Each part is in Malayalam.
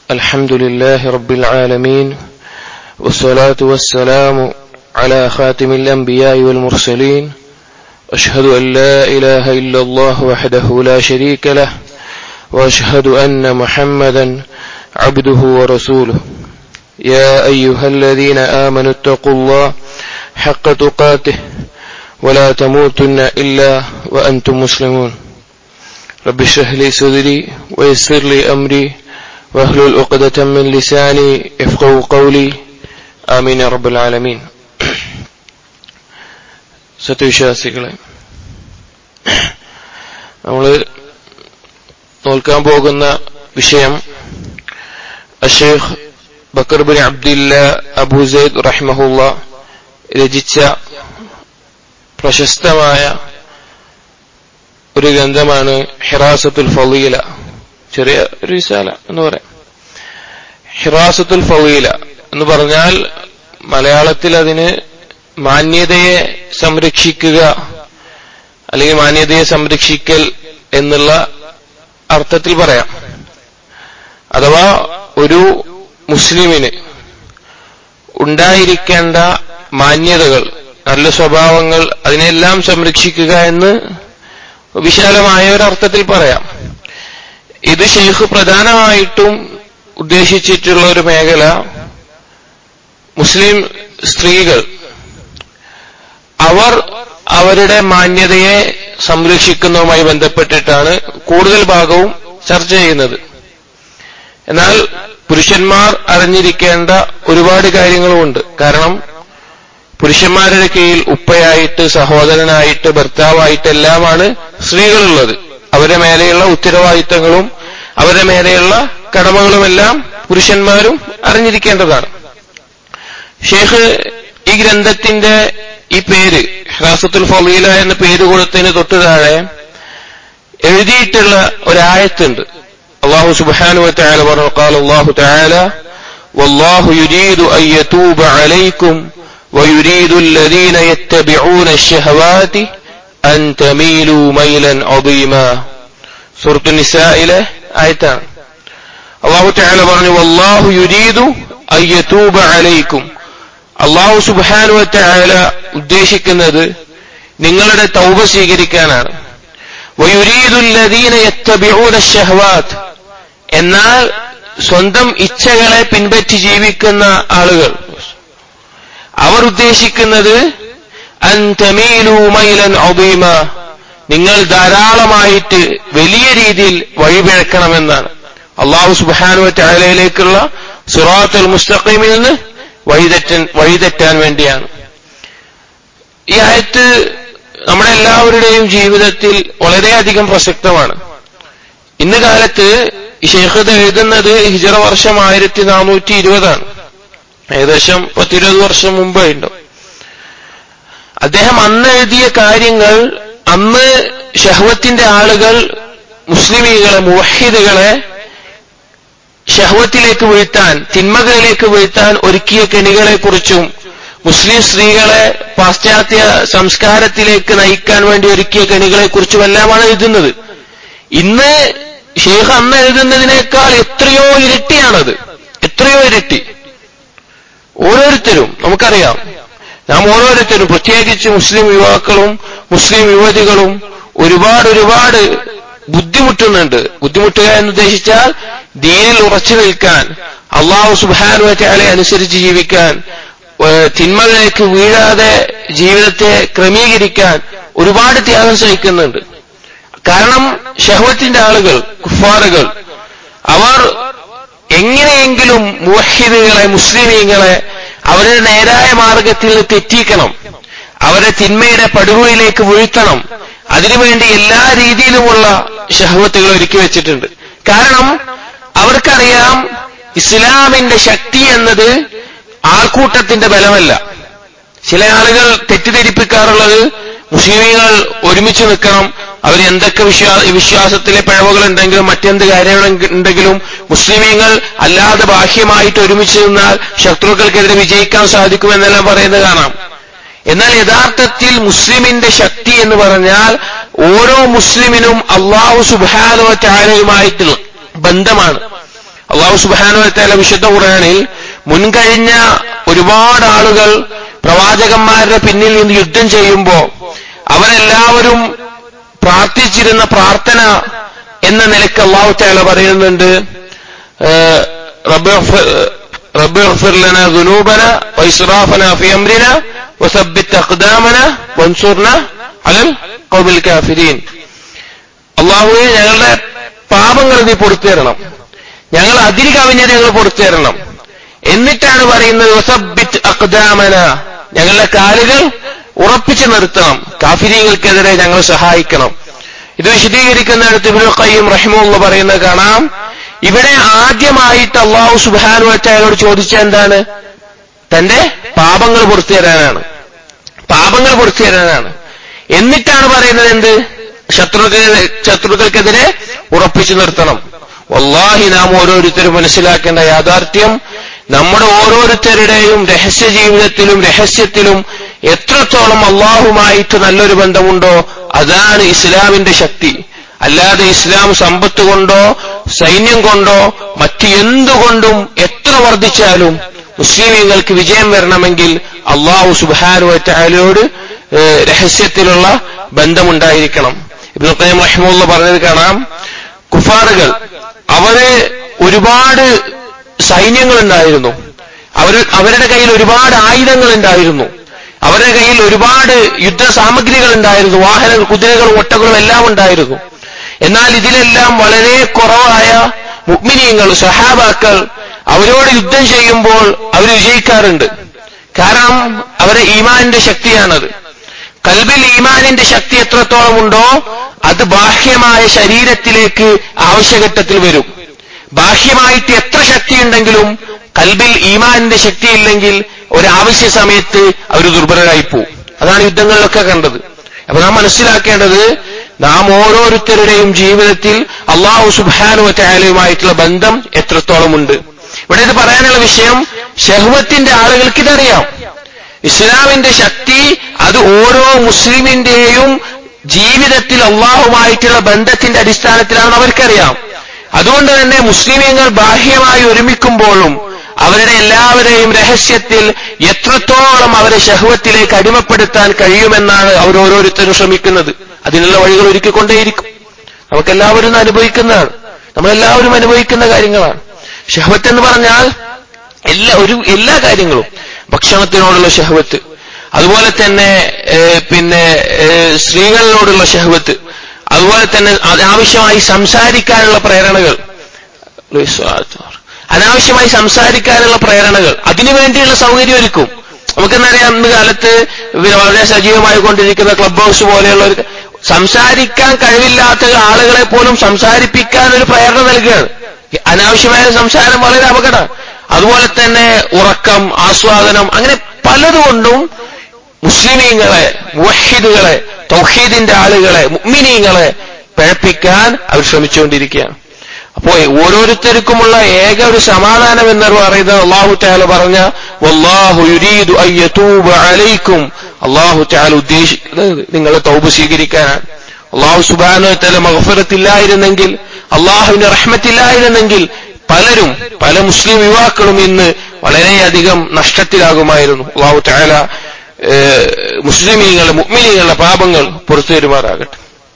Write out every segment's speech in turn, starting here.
الحمد لله رب العالمين والصلاة والسلام على خاتم الأنبياء والمرسلين أشهد أن لا إله إلا الله وحده لا شريك له وأشهد أن محمدا عبده ورسوله يا أيها الذين آمنوا اتقوا الله حق تقاته ولا تموتن إلا وأنتم مسلمون رب اشرح لي صدري ويسر لي أمري واحلل عقدة من لساني يفقهوا قولي آمين يا رب العالمين സത്യവിശ്വാസികളെ നമ്മൾ നോക്കാൻ പോകുന്ന വിഷയം അഷേഖ് Bakr bin Abdillah Abu Zaid റഹ്മഹുല്ല രചിച്ച പ്രശസ്തമായ ഒരു ഗ്രന്ഥമാണ് ഹിറാസത്തുൽ ഫളീല ചെറിയ ഒരു വിശാല എന്ന് പറയാം ഹിറാസത്തുൽ ഫളീല എന്ന് പറഞ്ഞാൽ മലയാളത്തിൽ അതിന് മാന്യതയെ സംരക്ഷിക്കുക അല്ലെങ്കിൽ മാന്യതയെ സംരക്ഷിക്കൽ എന്നുള്ള അർത്ഥത്തിൽ പറയാം അഥവാ ഒരു മുസ്ലിമിന് ഉണ്ടായിരിക്കേണ്ട മാന്യതകൾ നല്ല സ്വഭാവങ്ങൾ അതിനെല്ലാം സംരക്ഷിക്കുക എന്ന് വിശാലമായ ഒരു അർത്ഥത്തിൽ പറയാം ഇത് ഷെയ്ഖ് പ്രധാനമായിട്ടും ഉദ്ദേശിച്ചിട്ടുള്ള ഒരു മേഖല മുസ്ലിം സ്ത്രീകൾ അവർ അവരുടെ മാന്യതയെ സംരക്ഷിക്കുന്നതുമായി ബന്ധപ്പെട്ടിട്ടാണ് കൂടുതൽ ഭാഗവും ചർച്ച ചെയ്യുന്നത് എന്നാൽ പുരുഷന്മാർ അറിഞ്ഞിരിക്കേണ്ട ഒരുപാട് കാര്യങ്ങളുമുണ്ട് കാരണം പുരുഷന്മാരുടെ കീഴിൽ ഉപ്പയായിട്ട് സഹോദരനായിട്ട് ഭർത്താവായിട്ട് എല്ലാമാണ് സ്ത്രീകളുള്ളത് അവരുടെ മേലെയുള്ള ഉത്തരവാദിത്തങ്ങളും അവരുടെ മേലെയുള്ള കടമകളുമെല്ലാം പുരുഷന്മാരും അറിഞ്ഞിരിക്കേണ്ടതാണ് ഷേഖ് ഈ ഗ്രന്ഥത്തിന്റെ ഈ പേര് ഹിറാസത്തുൽ ഫലീല എന്ന പേര് കൊടുത്തതിന് തൊട്ട് താഴെ എഴുതിയിട്ടുള്ള ഒരായത്തുണ്ട് അള്ളാഹു സുബാനു വറ്റാല പറഞ്ഞു قال الله تعالى والله يريد أن يتوب عليكم ويريد الذين يتبعون الشهوات أن تميلوا ميلا عظيما سورة النساء ആയത്താണ് അള്ളാഹു تعالى പറഞ്ഞു والله يريد أن يتوب عليكم അള്ളാഹു സുബാനുവറ്റായാല ഉദ്ദേശിക്കുന്നത് നിങ്ങളുടെ തൗബ സ്വീകരിക്കാനാണ് ഷഹ്വാത്ത് എന്നാൽ സ്വന്തം ഇച്ഛകളെ പിൻപറ്റി ജീവിക്കുന്ന ആളുകൾ അവർ ഉദ്ദേശിക്കുന്നത് അൻതമീലൂമൈലൻ ഒബീമ നിങ്ങൾ ധാരാളമായിട്ട് വലിയ രീതിയിൽ വഴിപിഴക്കണമെന്നാണ് അള്ളാഹു സുബാനുവറ്റായാലയിലേക്കുള്ള സുറാത്തുൽ മുസ്തഖീമിൽ നിന്ന് വഴിതെറ്റാൻ വഴിതെറ്റാൻ വേണ്ടിയാണ് ഈ ആയത്ത് നമ്മുടെ എല്ലാവരുടെയും ജീവിതത്തിൽ വളരെയധികം പ്രസക്തമാണ് ഇന്ന് കാലത്ത് ഷെയ്ഖത് എഴുതുന്നത് ഹിജറ വർഷം ആയിരത്തി നാനൂറ്റി ഇരുപതാണ് ഏകദേശം പത്തിരുപത് വർഷം മുമ്പേ ഉണ്ടോ അദ്ദേഹം അന്ന് എഴുതിയ കാര്യങ്ങൾ അന്ന് ഷഹ്വത്തിന്റെ ആളുകൾ മുസ്ലിമീകളെ മുവഹിദുകളെ ഷഹ്വത്തിലേക്ക് വീഴ്ത്താൻ തിന്മകളിലേക്ക് വീഴ്ത്താൻ ഒരുക്കിയ കെണികളെക്കുറിച്ചും മുസ്ലിം സ്ത്രീകളെ പാശ്ചാത്യ സംസ്കാരത്തിലേക്ക് നയിക്കാൻ വേണ്ടി ഒരുക്കിയ കെണികളെക്കുറിച്ചും എല്ലാമാണ് എഴുതുന്നത് ഇന്ന് ഷെയ്ഖ് അന്ന് എഴുതുന്നതിനേക്കാൾ എത്രയോ ഇരട്ടിയാണത് എത്രയോ ഇരട്ടി ഓരോരുത്തരും നമുക്കറിയാം നാം ഓരോരുത്തരും പ്രത്യേകിച്ച് മുസ്ലിം യുവാക്കളും മുസ്ലിം യുവതികളും ഒരുപാട് ഒരുപാട് ബുദ്ധിമുട്ടുന്നുണ്ട് ബുദ്ധിമുട്ടുക എന്ന് ഉദ്ദേശിച്ചാൽ ദീനിൽ ഉറച്ചു നിൽക്കാൻ അള്ളാഹു സുബാനുവറ്റയാളെ അനുസരിച്ച് ജീവിക്കാൻ തിന്മകളിലേക്ക് വീഴാതെ ജീവിതത്തെ ക്രമീകരിക്കാൻ ഒരുപാട് ത്യാഗം സഹിക്കുന്നുണ്ട് കാരണം ഷഹവത്തിന്റെ ആളുകൾ കുഫാറുകൾ അവർ എങ്ങനെയെങ്കിലും മുവഹിദുകളെ മുസ്ലിമീങ്ങളെ അവരുടെ നേരായ മാർഗത്തിൽ നിന്ന് തെറ്റിക്കണം അവരെ തിന്മയുടെ പടുകുഴിയിലേക്ക് വീഴ്ത്തണം അതിനുവേണ്ടി എല്ലാ രീതിയിലുമുള്ള ഷഹവത്തുകൾ ഒരുക്കി വെച്ചിട്ടുണ്ട് കാരണം അവർക്കറിയാം ഇസ്ലാമിന്റെ ശക്തി എന്നത് ആൾക്കൂട്ടത്തിന്റെ ബലമല്ല ചില ആളുകൾ തെറ്റിദ്ധരിപ്പിക്കാറുള്ളത് മുസ്ലിമീങ്ങൾ ഒരുമിച്ച് നിൽക്കണം അവർ എന്തൊക്കെ വിശ്വാ വിശ്വാസത്തിലെ പിഴവുകൾ ഉണ്ടെങ്കിലും മറ്റെന്ത് കാര്യങ്ങളുണ്ടെങ്കിലും മുസ്ലിമീങ്ങൾ അല്ലാതെ ബാഹ്യമായിട്ട് ഒരുമിച്ച് നിന്നാൽ ശത്രുക്കൾക്കെതിരെ വിജയിക്കാൻ സാധിക്കുമെന്നെല്ലാം പറയുന്നത് കാണാം എന്നാൽ യഥാർത്ഥത്തിൽ മുസ്ലിമിന്റെ ശക്തി എന്ന് പറഞ്ഞാൽ ഓരോ മുസ്ലിമിനും അള്ളാഹു സുബാനോ ചാരയുമായിട്ടുള്ള ബന്ധമാണ് അള്ളാഹു സുബാനുവത്തേല വിശുദ്ധ ഖുർആനിൽ മുൻകഴിഞ്ഞ ഒരുപാട് ആളുകൾ പ്രവാചകന്മാരുടെ പിന്നിൽ നിന്ന് യുദ്ധം ചെയ്യുമ്പോൾ അവരെല്ലാവരും പ്രാർത്ഥിച്ചിരുന്ന പ്രാർത്ഥന എന്ന നിലയ്ക്ക് അള്ളാഹു തേല പറയുന്നുണ്ട് رب اغفر لنا ذنوبنا وإسرافنا في أمرنا وثبت أقدامنا وانصرنا على القوم الكافرين അള്ളാഹുവെ ഞങ്ങളുടെ പാപങ്ങൾ നീ പൊറത്തു തരണം ഞങ്ങൾ അതിരി കവിഞ്ഞത് ഞങ്ങൾ പൊറത്തു തരണം എന്നിട്ടാണ് പറയുന്നത് വസബിറ്റ് അക്ദാമന ഞങ്ങളുടെ കാലുകൾ ഉറപ്പിച്ചു നിർത്തണം കാഫിരീകൾക്കെതിരെ ഞങ്ങൾ സഹായിക്കണം ഇത് വിശദീകരിക്കുന്നിടത്ത് ഇബ്നു ഖയ്യിം റഹിമുള്ള പറയുന്നത് കാണാം ഇവിടെ ആദ്യമായിട്ട് അള്ളാഹു സുബാനു അയാളോട് ചോദിച്ച എന്താണ് തന്റെ പാപങ്ങൾ പുറത്തു തരാനാണ് പാപങ്ങൾ പുറത്തു തരാനാണ് എന്നിട്ടാണ് പറയുന്നത് എന്ത് ശത്രുക്കൾ ശത്രുക്കൾക്കെതിരെ ഉറപ്പിച്ചു നിർത്തണം വല്ലാഹി നാം ഓരോരുത്തരും മനസ്സിലാക്കേണ്ട യാഥാർത്ഥ്യം നമ്മുടെ ഓരോരുത്തരുടെയും രഹസ്യ ജീവിതത്തിലും രഹസ്യത്തിലും എത്രത്തോളം അള്ളാഹുമായിട്ട് നല്ലൊരു ബന്ധമുണ്ടോ അതാണ് ഇസ്ലാമിന്റെ ശക്തി അല്ലാതെ ഇസ്ലാം സമ്പത്ത് കൊണ്ടോ സൈന്യം കൊണ്ടോ മറ്റു എന്തുകൊണ്ടും എത്ര വർദ്ധിച്ചാലും മുസ്ലിമീങ്ങൾക്ക് വിജയം വരണമെങ്കിൽ അള്ളാഹു സുബാനുവറ്റാലോട് രഹസ്യത്തിലുള്ള ബന്ധമുണ്ടായിരിക്കണം ഇബ്നു ഖയ്യിം റഹിമുള്ള പറഞ്ഞത് കാണാം കുഫാറുകൾ അവര് ഒരുപാട് സൈന്യങ്ങൾ ഉണ്ടായിരുന്നു അവർ അവരുടെ കയ്യിൽ ഒരുപാട് ആയുധങ്ങൾ ഉണ്ടായിരുന്നു അവരുടെ കയ്യിൽ ഒരുപാട് യുദ്ധ സാമഗ്രികൾ ഉണ്ടായിരുന്നു വാഹനങ്ങൾ കുതിരകളും ഒട്ടകളും എല്ലാം ഉണ്ടായിരുന്നു എന്നാൽ ഇതിലെല്ലാം വളരെ കുറവായ മുഗ്മിനീങ്ങൾ സഹാബാക്കൾ അവരോട് യുദ്ധം ചെയ്യുമ്പോൾ അവർ വിജയിക്കാറുണ്ട് കാരണം അവരെ ഈമാനിന്റെ ശക്തിയാണത് കൽബിൽ ഈമാനിന്റെ ശക്തി എത്രത്തോളം ഉണ്ടോ അത് ബാഹ്യമായ ശരീരത്തിലേക്ക് ആവശ്യഘട്ടത്തിൽ വരും ബാഹ്യമായിട്ട് എത്ര ശക്തിയുണ്ടെങ്കിലും കൽബിൽ ഈമാനിന്റെ ശക്തിയില്ലെങ്കിൽ ഒരാവശ്യ സമയത്ത് അവർ ദുർബലരായി പോവും അതാണ് യുദ്ധങ്ങളിലൊക്കെ കണ്ടത് അപ്പൊ നാം മനസ്സിലാക്കേണ്ടത് നാം ഓരോരുത്തരുടെയും ജീവിതത്തിൽ അള്ളാഹു സുബാനുവറ്റായാലുമായിട്ടുള്ള ബന്ധം എത്രത്തോളമുണ്ട് ഇവിടെ ഇത് പറയാനുള്ള വിഷയം ഷഹ്വത്തിന്റെ ആളുകൾക്ക് ഇതറിയാം ഇസ്ലാമിന്റെ ശക്തി അത് ഓരോ മുസ്ലിമിന്റെയും ജീവിതത്തിൽ അള്ളാഹുമായിട്ടുള്ള ബന്ധത്തിന്റെ അടിസ്ഥാനത്തിലാണെന്ന് അവർക്കറിയാം അതുകൊണ്ട് തന്നെ മുസ്ലിമീങ്ങൾ ബാഹ്യമായി ഒരുമിക്കുമ്പോഴും അവരുടെ എല്ലാവരെയും രഹസ്യത്തിൽ എത്രത്തോളം അവരെ ഷഹ്വത്തിലേക്ക് അടിമപ്പെടുത്താൻ കഴിയുമെന്നാണ് അവർ ഓരോരുത്തരും ശ്രമിക്കുന്നത് അതിനുള്ള വഴികൾ ഒരുക്കിക്കൊണ്ടേയിരിക്കും നമുക്കെല്ലാവരും അനുഭവിക്കുന്നതാണ് നമ്മളെല്ലാവരും അനുഭവിക്കുന്ന കാര്യങ്ങളാണ് ഷഹ്വത്ത് എന്ന് പറഞ്ഞാൽ എല്ലാ ഒരു എല്ലാ കാര്യങ്ങളും ഭക്ഷണത്തിനോടുള്ള ഷഹ്വത്ത് അതുപോലെ തന്നെ പിന്നെ സ്ത്രീകളിനോടുള്ള ഷഹ്വത്ത് അതുപോലെ തന്നെ അനാവശ്യമായി സംസാരിക്കാനുള്ള പ്രേരണകൾ അനാവശ്യമായി സംസാരിക്കാനുള്ള പ്രേരണകൾ അതിനുവേണ്ടിയുള്ള സൗകര്യം ഒരുക്കും നമുക്കെന്നറിയാം ഇന്ന് കാലത്ത് വളരെ സജീവമായി കൊണ്ടിരിക്കുന്ന ക്ലബ് ഹൗസ് പോലെയുള്ള ഒരു സംസാരിക്കാൻ കഴിവില്ലാത്ത ആളുകളെ പോലും സംസാരിപ്പിക്കാൻ ഒരു പ്രേരണ നൽകുകയാണ് അനാവശ്യമായ സംസാരം വളരെ അപകടം അതുപോലെ തന്നെ ഉറക്കം ആസ്വാദനം അങ്ങനെ പലതുകൊണ്ടും മുസ്ലിമീങ്ങളെ മുവഹിദുകളെ തൗഹീദിന്റെ ആളുകളെ മുഗ്മിനീങ്ങളെ പിഴപ്പിക്കാൻ അവർ ശ്രമിച്ചുകൊണ്ടിരിക്കുകയാണ് അപ്പോ ഓരോരുത്തർക്കുമുള്ള ഏക ഒരു സമാധാനം എന്ന് പറയുന്നത് അള്ളാഹു താല പറഞ്ഞ വല്ലാഹു യുരീദു അയ്യതൂബ അലൈക്കും അള്ളാഹു താല ഉദ്ദേശിക്കുന്നത് നിങ്ങളെ തൗബ് സ്വീകരിക്കാനാണ് അള്ളാഹു സുബാനോ തല മഹഫറത്തില്ലായിരുന്നെങ്കിൽ അള്ളാഹുവിന്റെ റഹ്മത്തില്ലായിരുന്നെങ്കിൽ പലരും പല മുസ്ലിം യുവാക്കളും ഇന്ന് വളരെയധികം നഷ്ടത്തിലാകുമായിരുന്നു അള്ളാഹു താല മുസ്ലിമീങ്ങളുടെ മുഗ്മിനീങ്ങളുടെ പാപങ്ങൾ പുറത്തു വരുമാറാകട്ടെ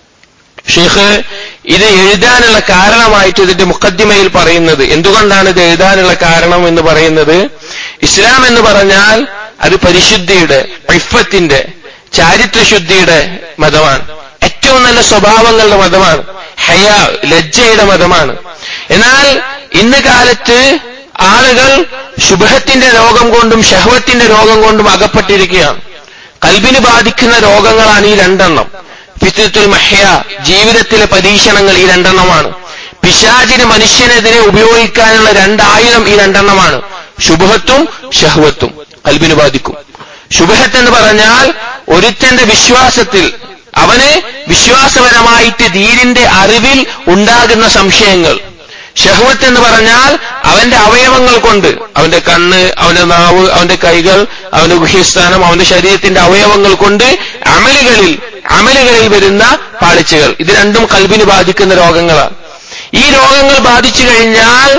ഷെയ്ഖ് ഇത് എഴുതാനുള്ള കാരണമായിട്ട് ഇതിന്റെ മുഖദ്ദിമയിൽ പറയുന്നത് എന്തുകൊണ്ടാണ് ഇത് എഴുതാനുള്ള കാരണം എന്ന് പറയുന്നത് ഇസ്ലാം എന്ന് പറഞ്ഞാൽ അത് പരിശുദ്ധിയുടെ ഇഫത്തിന്റെ ചാരിത്രശുദ്ധിയുടെ മതമാണ് ഏറ്റവും നല്ല സ്വഭാവങ്ങളുടെ മതമാണ് ഹയ ലജ്ജയുടെ മതമാണ് എന്നാൽ ഇന്ന് കാലത്ത് ആളുകൾ ശുഭത്തിന്റെ രോഗം കൊണ്ടും ഷഹവത്തിന്റെ രോഗം കൊണ്ടും അകപ്പെട്ടിരിക്കുകയാണ് കൽബിന് ബാധിക്കുന്ന രോഗങ്ങളാണ് ഈ രണ്ടെണ്ണം ഫിത്തുൽ മഹ്യ ജീവിതത്തിലെ പരീക്ഷണങ്ങൾ ഈ രണ്ടെണ്ണമാണ് പിശാചിന് മനുഷ്യനെതിരെ ഉപയോഗിക്കാനുള്ള രണ്ടായുധം ഈ രണ്ടെണ്ണമാണ് ശുഭത്വം ഷഹ്വത്തും കൽബിന് ബാധിക്കും ശുഭഹത്ത് എന്ന് പറഞ്ഞാൽ ഒരുത്തന്റെ വിശ്വാസത്തിൽ അവന് വിശ്വാസപരമായിട്ട് ദീനിന്റെ അറിവിൽ ഉണ്ടാകുന്ന സംശയങ്ങൾ ഷഹ്വത്ത് എന്ന് പറഞ്ഞാൽ അവന്റെ അവയവങ്ങൾ കൊണ്ട് അവന്റെ കണ്ണ് അവന്റെ നാവ് അവന്റെ കൈകൾ അവന്റെ ഗുഹ്യസ്ഥാനം അവന്റെ ശരീരത്തിന്റെ അവയവങ്ങൾ കൊണ്ട് അമലുകളിൽ അമലുകളിൽ വരുന്ന പാളിച്ചകൾ ഇത് രണ്ടും കൽബിന് ബാധിക്കുന്ന രോഗങ്ങളാണ് ഈ രോഗങ്ങൾ ബാധിച്ചു കഴിഞ്ഞാൽ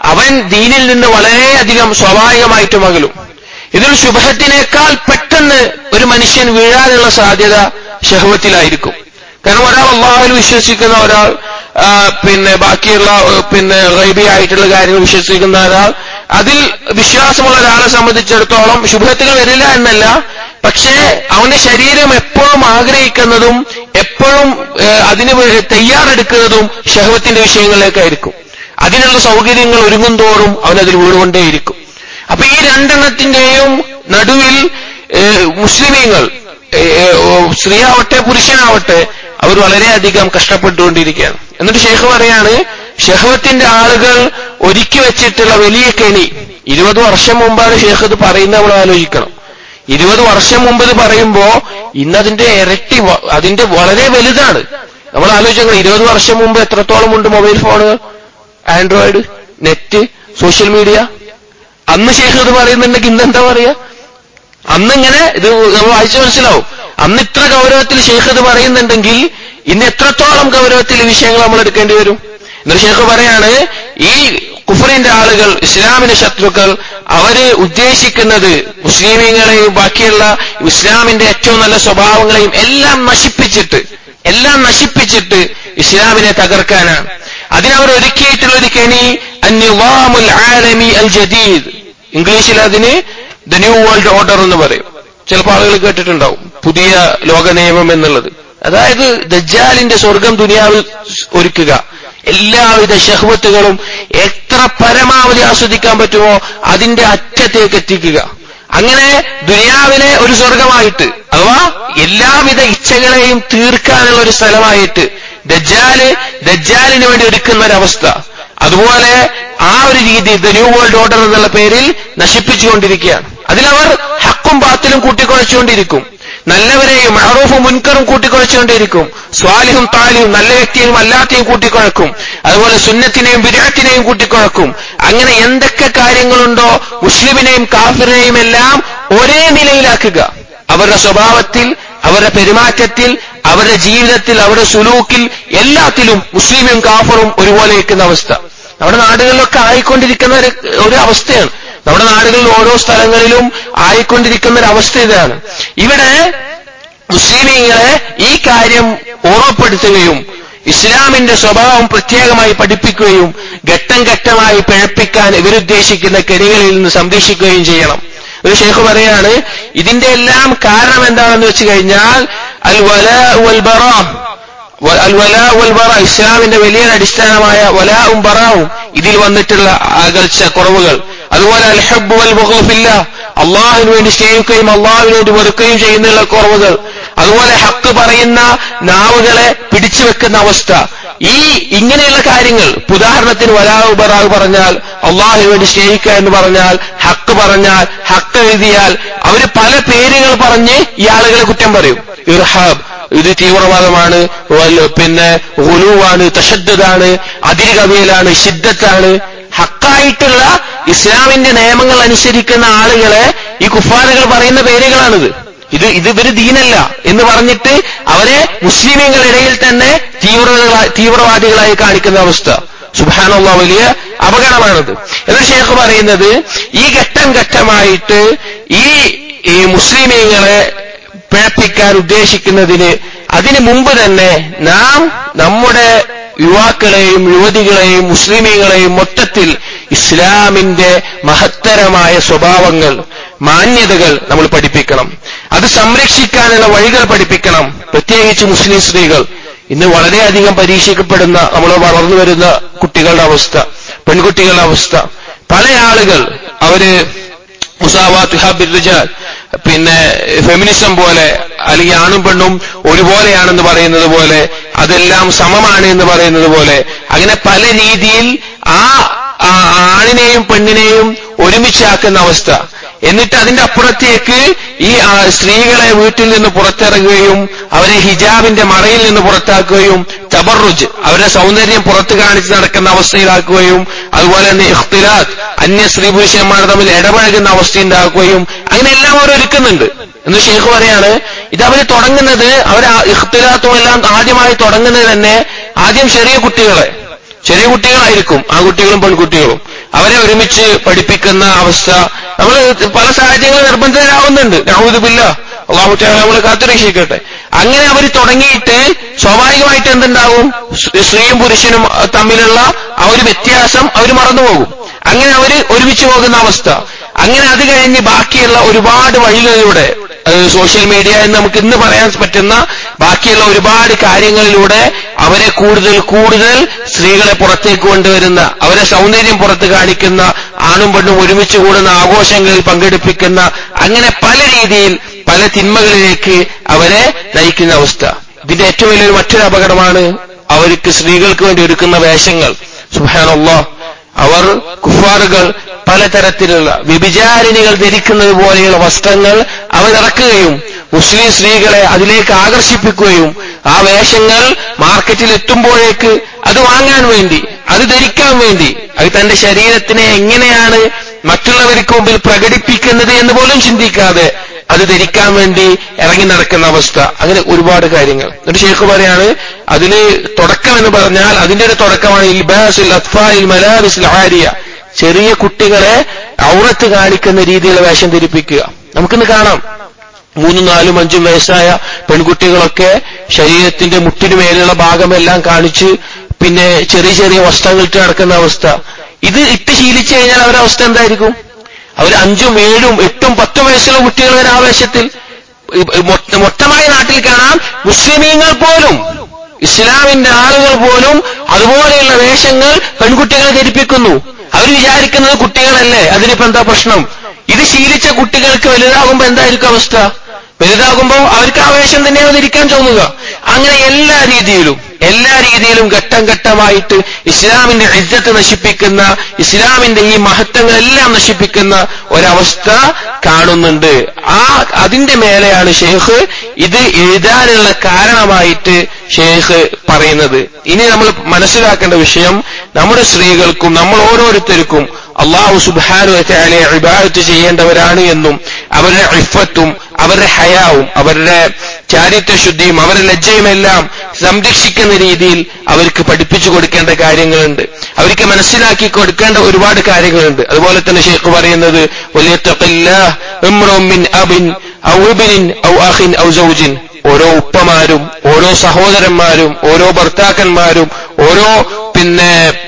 അവൻ ദീനിൽ നിന്ന് വളരെയധികം സ്വാഭാവികമായിട്ടും അകലും ഇതിൽ ശുഭത്തിനേക്കാൾ പെട്ടെന്ന് ഒരു മനുഷ്യൻ വീഴാനുള്ള സാധ്യത ഷഹവത്തിലായിരിക്കും കാരണം ഒരാൾ അള്ളാഹുവിൽ വിശ്വസിക്കുന്ന ഒരാൾ ആ, പിന്നെ ബാക്കിയുള്ള ഏ, പിന്നെ ഗൈബി ആയിട്ടുള്ള കാര്യങ്ങൾ വിശ്വസിക്കുന്ന ഒരാൾ അതിൽ വിശ്വാസമുള്ള ഒരാളെ സംബന്ധിച്ചിടത്തോളം ശുഭത്തുകൾ വരില്ല എന്നല്ല പക്ഷേ അവന്റെ ശരീരം എപ്പോഴും ആഗ്രഹിക്കുന്നതും എപ്പോഴും ഏ, അതിന് വേ- തയ്യാറെടുക്കുന്നതും ഷഹവത്തിന്റെ വിഷയങ്ങളിലേക്കായിരിക്കും അതിനുള്ള സൗകര്യങ്ങൾ ഒരുങ്ങും തോറും അവനതിൽ വീണുകൊണ്ടേയിരിക്കും അപ്പൊ ഈ രണ്ടെണ്ണത്തിന്റെയും നടുവിൽ ഏഹ്, മുസ്ലിമീങ്ങൾ ഏഹ്, ഏഹ്, സ്ത്രീയാവട്ടെ പുരുഷനാവട്ടെ അവർ വളരെയധികം കഷ്ടപ്പെട്ടുകൊണ്ടിരിക്കുകയാണ് എന്നിട്ട് ഷെയ്ഖ് പറയാണ് ഷെഹവത്തിന്റെ ആളുകൾ ഒരുക്കി വെച്ചിട്ടുള്ള വലിയ കെണി ഇരുപത് വർഷം മുമ്പാണ് ഷെയ്ഖ് ഇത് പറയുന്നത് നമ്മൾ ആലോചിക്കണം ഇരുപത് വർഷം മുമ്പ് ഇത് പറയുമ്പോ ഇന്നതിന്റെ ഇരട്ടി വ- അതിന്റെ വളരെ വലുതാണ് നമ്മൾ ആലോചിക്കണം ഇരുപത് വർഷം മുമ്പ് എത്രത്തോളം ഉണ്ട് മൊബൈൽ ഫോണുകൾ ആൻഡ്രോയിഡ് നെറ്റ് സോഷ്യൽ മീഡിയ അന്ന് ശേഷം ഇത് പറയുന്നുണ്ടെങ്കിൽ ഇന്ന് എന്താ പറയാ അന്നിങ്ങനെ ഇത് നമ്മൾ വായിച്ചു മനസ്സിലാവും അന്ന് ഇത്ര ഗൗരവത്തിൽ ഷെയ്ഖ് ഇത് പറയുന്നുണ്ടെങ്കിൽ ഇന്ന് എത്രത്തോളം ഗൗരവത്തിൽ ഈ വിഷയങ്ങൾ നമ്മൾ എടുക്കേണ്ടി വരും എന്നിട്ട് ഷെയ്ഖ് പറയാണ് ഈ കുഫറിന്റെ ആളുകൾ ഇസ്ലാമിന്റെ ശത്രുക്കൾ അവര് ഉദ്ദേശിക്കുന്നത് മുസ്ലിമീങ്ങളെയും ബാക്കിയുള്ള ഇസ്ലാമിന്റെ ഏറ്റവും നല്ല സ്വഭാവങ്ങളെയും എല്ലാം നശിപ്പിച്ചിട്ട് എല്ലാം നശിപ്പിച്ചിട്ട് ഇസ്ലാമിനെ തകർക്കാനാണ് അതിനവർ ഒരുക്കിയിട്ടുള്ള ഒരു കെണി അന്യുവാമുൽ ആലമി അൽ ജദീദ് ഇംഗ്ലീഷിൽ അതിന് ദ ന്യൂ വേൾഡ് ഓർഡർ എന്ന് പറയും ചിലപ്പോൾ ആളുകൾ കേട്ടിട്ടുണ്ടാവും പുതിയ ലോക നിയമം എന്നുള്ളത് അതായത് ദജ്ജാലിന്റെ സ്വർഗം ദുനിയാവിൽ ഒരുക്കുക എല്ലാവിധ ഷഹ്വത്തുകളും എത്ര പരമാവധി ആസ്വദിക്കാൻ പറ്റുമോ അതിന്റെ അറ്റത്തേക്ക് എത്തിക്കുക അങ്ങനെ ദുനിയാവിനെ ഒരു സ്വർഗമായിട്ട് അഥവാ എല്ലാവിധ ഇച്ഛകളെയും തീർക്കാനുള്ള ഒരു സ്ഥലമായിട്ട് ദജ്ജാല് ദജ്ജാലിന് വേണ്ടി ഒരുക്കുന്ന ഒരവസ്ഥ അതുപോലെ ആ ഒരു രീതി ദ ന്യൂ വേൾഡ് ഓർഡർ എന്നുള്ള പേരിൽ നശിപ്പിച്ചുകൊണ്ടിരിക്കുകയാണ് അതിലവർ ഹക്കും ബാത്തിലും കൂട്ടിക്കുഴച്ചുകൊണ്ടിരിക്കും നല്ലവരെയും മഹറൂഫും മുൻകറും കൂട്ടിക്കുഴച്ചുകൊണ്ടിരിക്കും സ്വാലിഹും താലിയും നല്ല വ്യക്തിയും അല്ലാത്തയും കൂട്ടിക്കുഴക്കും അതുപോലെ സുന്നത്തിനെയും വിരാട്ടിനെയും കൂട്ടിക്കുഴക്കും അങ്ങനെ എന്തൊക്കെ കാര്യങ്ങളുണ്ടോ മുസ്ലിമിനെയും കാഫിറിനെയും എല്ലാം ഒരേ നിലയിലാക്കുക അവരുടെ സ്വഭാവത്തിൽ അവരുടെ പെരുമാറ്റത്തിൽ അവരുടെ ജീവിതത്തിൽ അവരുടെ സുലൂക്കിൽ എല്ലാത്തിലും മുസ്ലിമും കാഫറും ഒരുപോലെ ഇരിക്കുന്ന അവസ്ഥ നമ്മുടെ നാടുകളിലൊക്കെ ആയിക്കൊണ്ടിരിക്കുന്ന ഒരു ഒരു അവസ്ഥയാണ് നമ്മുടെ നാടുകളിൽ ഓരോ സ്ഥലങ്ങളിലും ആയിക്കൊണ്ടിരിക്കുന്ന ഒരു അവസ്ഥ ഇതാണ് ഇവിടെ മുസ്ലിമീങ്ങളെ ഈ കാര്യം ഓർമ്മപ്പെടുത്തുകയും ഇസ്ലാമിന്റെ സ്വഭാവം പ്രത്യേകമായി പഠിപ്പിക്കുകയും ഘട്ടം ഘട്ടമായി പിഴപ്പിക്കാൻ ഇവരുദ്ദേശിക്കുന്ന കെണികളിൽ നിന്ന് സംരക്ഷിക്കുകയും ചെയ്യണം ഒരു ഷേഖ് പറയാണ് ഇതിന്റെ എല്ലാം കാരണം എന്താണെന്ന് വെച്ച് കഴിഞ്ഞാൽ അൽ വല വൽ ബറ വ- അൽ വല വൽ ബറ ഇസ്ലാമിന്റെ വലിയ അടിസ്ഥാനമായ വലാവും ബറാവും ഇതിൽ വന്നിട്ടുള്ള അകൽച്ച കുറവുകൾ അതുപോലെ അൽ ഹബ്ബ് വൽ ബുഗ്ഫില്ല അള്ളാഹുവിന് വേണ്ടി സ്നേഹിക്കുകയും അള്ളാഹുവിന് വേണ്ടി വെറുക്കുകയും ചെയ്യുന്നുള്ള കുറവുകൾ അതുപോലെ ഹക്ക് പറയുന്ന നാവുകളെ പിടിച്ചു വെക്കുന്ന അവസ്ഥ ഈ ഇങ്ങനെയുള്ള കാര്യങ്ങൾ ഇപ്പൊ ഉദാഹരണത്തിന് വലാവ് ബറാവ് പറഞ്ഞാൽ അള്ളാഹുവിന് വേണ്ടി സ്നേഹിക്കുക എന്ന് പറഞ്ഞാൽ ഹക്ക് പറഞ്ഞാൽ ഹക്ക് എഴുതിയാൽ അവര് പല പേരുകൾ പറഞ്ഞ് ഈ ആളുകളെ കുറ്റം പറയും ഇർഹാബ് ഇത് തീവ്രവാദമാണ് വല്ല- പിന്നെ ഗുലുവാണ് തഷദ്ദാണ് അതിരുകവിയലാണ് ശിദ്ധത്താണ് ഹക്കായിട്ടുള്ള ഇസ്ലാമിന്റെ നിയമങ്ങൾ അനുസരിക്കുന്ന ആളുകളെ ഈ കുഫാറുകൾ പറയുന്ന പേരുകളാണിത് ഇത് ഇത് ഇവര് ദീനല്ല എന്ന് പറഞ്ഞിട്ട് അവരെ മുസ്ലിമീങ്ങളിടയിൽ തന്നെ തീവ്രവാദികളായി തീവ്രവാദികളായി കാണിക്കുന്ന അവസ്ഥ സുബാനുള്ള വലിയ അപകടമാണത് എന്ന് ഷേഖ് പറയുന്നത് ഈ ഘട്ടം ഘട്ടമായിട്ട് ഈ ഈ മുസ്ലിമീങ്ങളെ പിഴപ്പിക്കാൻ ഉദ്ദേശിക്കുന്നതിന് അതിനു മുമ്പ് തന്നെ നാം നമ്മുടെ യുവാക്കളെയും യുവതികളെയും മുസ്ലിമീങ്ങളെയും മൊത്തത്തിൽ ഇസ്ലാമിന്റെ മഹത്തരമായ സ്വഭാവങ്ങൾ മാന്യതകൾ നമ്മൾ പഠിപ്പിക്കണം അത് സംരക്ഷിക്കാനുള്ള വഴികൾ പഠിപ്പിക്കണം പ്രത്യേകിച്ച് മുസ്ലിം സ്ത്രീകൾ ഇന്ന് വളരെയധികം പരീക്ഷിക്കപ്പെടുന്ന നമ്മൾ വളർന്നു വരുന്ന കുട്ടികളുടെ അവസ്ഥ പെൺകുട്ടികളുടെ അവസ്ഥ പല ആളുകൾ അവര് മുസാവാത്ത് ഹാബിർ റിജാൽ പിന്നെ ഫെമിനിസം പോലെ അല്ലെങ്കിൽ ആണും പെണ്ണും ഒരുപോലെയാണെന്ന് പറയുന്നത് പോലെ അതെല്ലാം സമമാണ് എന്ന് പറയുന്നത് പോലെ അങ്ങനെ പല രീതിയിൽ ആ ആ ആണിനെയും പെണ്ണിനെയും ഒരുമിച്ചാക്കുന്ന അവസ്ഥ എന്നിട്ട് അതിന്റെ അപ്പുറത്തേക്ക് ഈ ആ, സ്ത്രീകളെ വീട്ടിൽ നിന്ന് പുറത്തിറങ്ങുകയും അവരെ ഹിജാബിന്റെ മറയിൽ നിന്ന് പുറത്താക്കുകയും തബറുജ് അവരുടെ സൗന്ദര്യം പുറത്തു കാണിച്ച് നടക്കുന്ന അവസ്ഥയിലാക്കുകയും അതുപോലെ തന്നെ ഇഖ്തിലാത്ത് അന്യ സ്ത്രീ പുരുഷന്മാർ തമ്മിൽ ഇടപഴകുന്ന അവസ്ഥ ഉണ്ടാക്കുകയും അങ്ങനെ എല്ലാം അവർ ഒരുക്കുന്നുണ്ട് എന്ന് ഷെയ്ഖ് പറയാണ് ഇത് അവർ തുടങ്ങുന്നത് അവർ ഇഖ്തിലാത്തും എല്ലാം ആദ്യമായി തുടങ്ങുന്നത് തന്നെ ആദ്യം ചെറിയ കുട്ടികളെ ചെറിയ കുട്ടികളായിരിക്കും ആൺകുട്ടികളും പെൺകുട്ടികളും അവരെ ഒരുമിച്ച് പഠിപ്പിക്കുന്ന അവസ്ഥ നമ്മൾ പല സാഹചര്യങ്ങളും നിർബന്ധിതരാവുന്നുണ്ട് നഹൂദുബില്ല അള്ളാഹു നമ്മൾ കാത്തുരക്ഷിക്കട്ടെ അങ്ങനെ അവർ തുടങ്ങിയിട്ട് സ്വാഭാവികമായിട്ട് എന്തുണ്ടാവും സ്ത്രീയും പുരുഷനും തമ്മിലുള്ള ആ ഒരു വ്യത്യാസം അവർ മറന്നുപോകും അങ്ങനെ അവർ ഒരുമിച്ച് പോകുന്ന അവസ്ഥ അങ്ങനെ അത് കഴിഞ്ഞ് ബാക്കിയുള്ള ഒരുപാട് വഴികളിലൂടെ സോഷ്യൽ മീഡിയ എന്ന് നമുക്ക് ഇന്ന് പറയാൻ പറ്റുന്ന ബാക്കിയുള്ള ഒരുപാട് കാര്യങ്ങളിലൂടെ അവരെ കൂടുതൽ കൂടുതൽ സ്ത്രീകളെ പുറത്തേക്ക് കൊണ്ടുവരുന്ന അവരെ സൗന്ദര്യം പുറത്ത് കാണിക്കുന്ന ആണും പെണ്ണും ഒരുമിച്ച് കൂടുന്ന ആഘോഷങ്ങളിൽ പങ്കെടുപ്പിക്കുന്ന അങ്ങനെ പല രീതിയിൽ പല തിന്മകളിലേക്ക് അവരെ നയിക്കുന്ന അവസ്ഥ ഇതിന്റെ ഏറ്റവും വലിയൊരു മറ്റൊരു അപകടമാണ് അവർക്ക് സ്ത്രീകൾക്ക് വേണ്ടി ഒരുക്കുന്ന വേഷങ്ങൾ സുഹാനല്ലോ അവർ കുഫാറുകൾ പലതരത്തിലുള്ള വ്യഭിചാരിണികൾ ധരിക്കുന്നത് പോലെയുള്ള വസ്ത്രങ്ങൾ അവരിറക്കുകയും മുസ്ലിം സ്ത്രീകളെ അതിലേക്ക് ആകർഷിപ്പിക്കുകയും ആ വേഷങ്ങൾ മാർക്കറ്റിൽ എത്തുമ്പോഴേക്ക് അത് വാങ്ങാൻ വേണ്ടി അത് ധരിക്കാൻ വേണ്ടി അത് തന്റെ ശരീരത്തിനെ എങ്ങനെയാണ് മറ്റുള്ളവർക്ക് മുമ്പിൽ പ്രകടിപ്പിക്കുന്നത് എന്ന് പോലും ചിന്തിക്കാതെ അത് ധരിക്കാൻ വേണ്ടി ഇറങ്ങി നടക്കുന്ന അവസ്ഥ അങ്ങനെ ഒരുപാട് കാര്യങ്ങൾ എന്നിട്ട് ഷെയ്ഖ് പറയാണ് അതിന് തുടക്കം എന്ന് പറഞ്ഞാൽ അതിന്റെ ഒരു തുടക്കമാണ് ഇൽബാസുൽ അത്ഫാൽ മലാബിസുൽ ആരിയ ചെറിയ കുട്ടികളെ ഔറത്ത് കാണിക്കുന്ന രീതിയിലുള്ള വേഷം ധരിപ്പിക്കുക നമുക്കിന്ന് കാണാം മൂന്നും നാലും അഞ്ചും വയസ്സായ പെൺകുട്ടികളൊക്കെ ശരീരത്തിന്റെ മുട്ടിനു മേലുള്ള ഭാഗമെല്ലാം കാണിച്ച് പിന്നെ ചെറിയ ചെറിയ വസ്ത്രങ്ങൾ ഇട്ട് നടക്കുന്ന അവസ്ഥ ഇത് ഇട്ട് ശീലിച്ചു കഴിഞ്ഞാൽ അവരുടെ അവസ്ഥ എന്തായിരിക്കും അവർ അഞ്ചും ഏഴും എട്ടും പത്തും വയസ്സുള്ള കുട്ടികൾ വരെ ആവേശത്തിൽ മൊത്തമായ നാട്ടിൽ കാണാം മുസ്ലിമീങ്ങൾ പോലും ഇസ്ലാമിന്റെ ആളുകൾ പോലും അതുപോലെയുള്ള വേഷങ്ങൾ പെൺകുട്ടികളെ ധരിപ്പിക്കുന്നു അവർ വിചാരിക്കുന്നത് കുട്ടികളല്ലേ അതിനിപ്പോ എന്താ പ്രശ്നം ഇത് ശീലിച്ച കുട്ടികൾക്ക് വലുതാകുമ്പോ എന്തായിരിക്കും അവസ്ഥ വലുതാകുമ്പോൾ അവർക്ക് ആവേശം തന്നെയാണ് ധരിക്കാൻ തോന്നുക അങ്ങനെ എല്ലാ രീതിയിലും എല്ലാ രീതിയിലും ഘട്ടം ഘട്ടമായിട്ട് ഇസ്ലാമിന്റെ ഇജ്ജത്ത് നശിപ്പിക്കുന്ന ഇസ്ലാമിന്റെ ഈ മഹത്വങ്ങളെല്ലാം നശിപ്പിക്കുന്ന ഒരവസ്ഥ കാണുന്നുണ്ട് ആ അതിന്റെ മേലെയാണ് ഷെയ്ഖ് ഇത് എഴുതാനുള്ള കാരണമായിട്ട് ഷെയ്ഖ് പറയുന്നത് ഇനി നമ്മൾ മനസ്സിലാക്കേണ്ട വിഷയം നമ്മുടെ സ്ത്രീകൾക്കും നമ്മൾ ഓരോരുത്തർക്കും അള്ളാഹു സുബാനു വച്ചാലെ ഇബാദത്ത് ചെയ്യേണ്ടവരാണ് എന്നും അവരുടെ ഇഫത്തും അവരുടെ ഹയാവും അവരുടെ ചാരിത്രശുദ്ധിയും അവരുടെ ലജ്ജയുമെല്ലാം സംരക്ഷിക്കുന്ന രീതിയിൽ അവർക്ക് പഠിപ്പിച്ചു കൊടുക്കേണ്ട കാര്യങ്ങളുണ്ട് അവർക്ക് മനസ്സിലാക്കി കൊടുക്കേണ്ട ഒരുപാട് കാര്യങ്ങളുണ്ട് അതുപോലെ തന്നെ ഷെയ്ഖ് പറയുന്നത് ഓരോ ഉപ്പമാരും ഓരോ സഹോദരന്മാരും ഓരോ ഭർത്താക്കന്മാരും ഓരോ പിന്നെ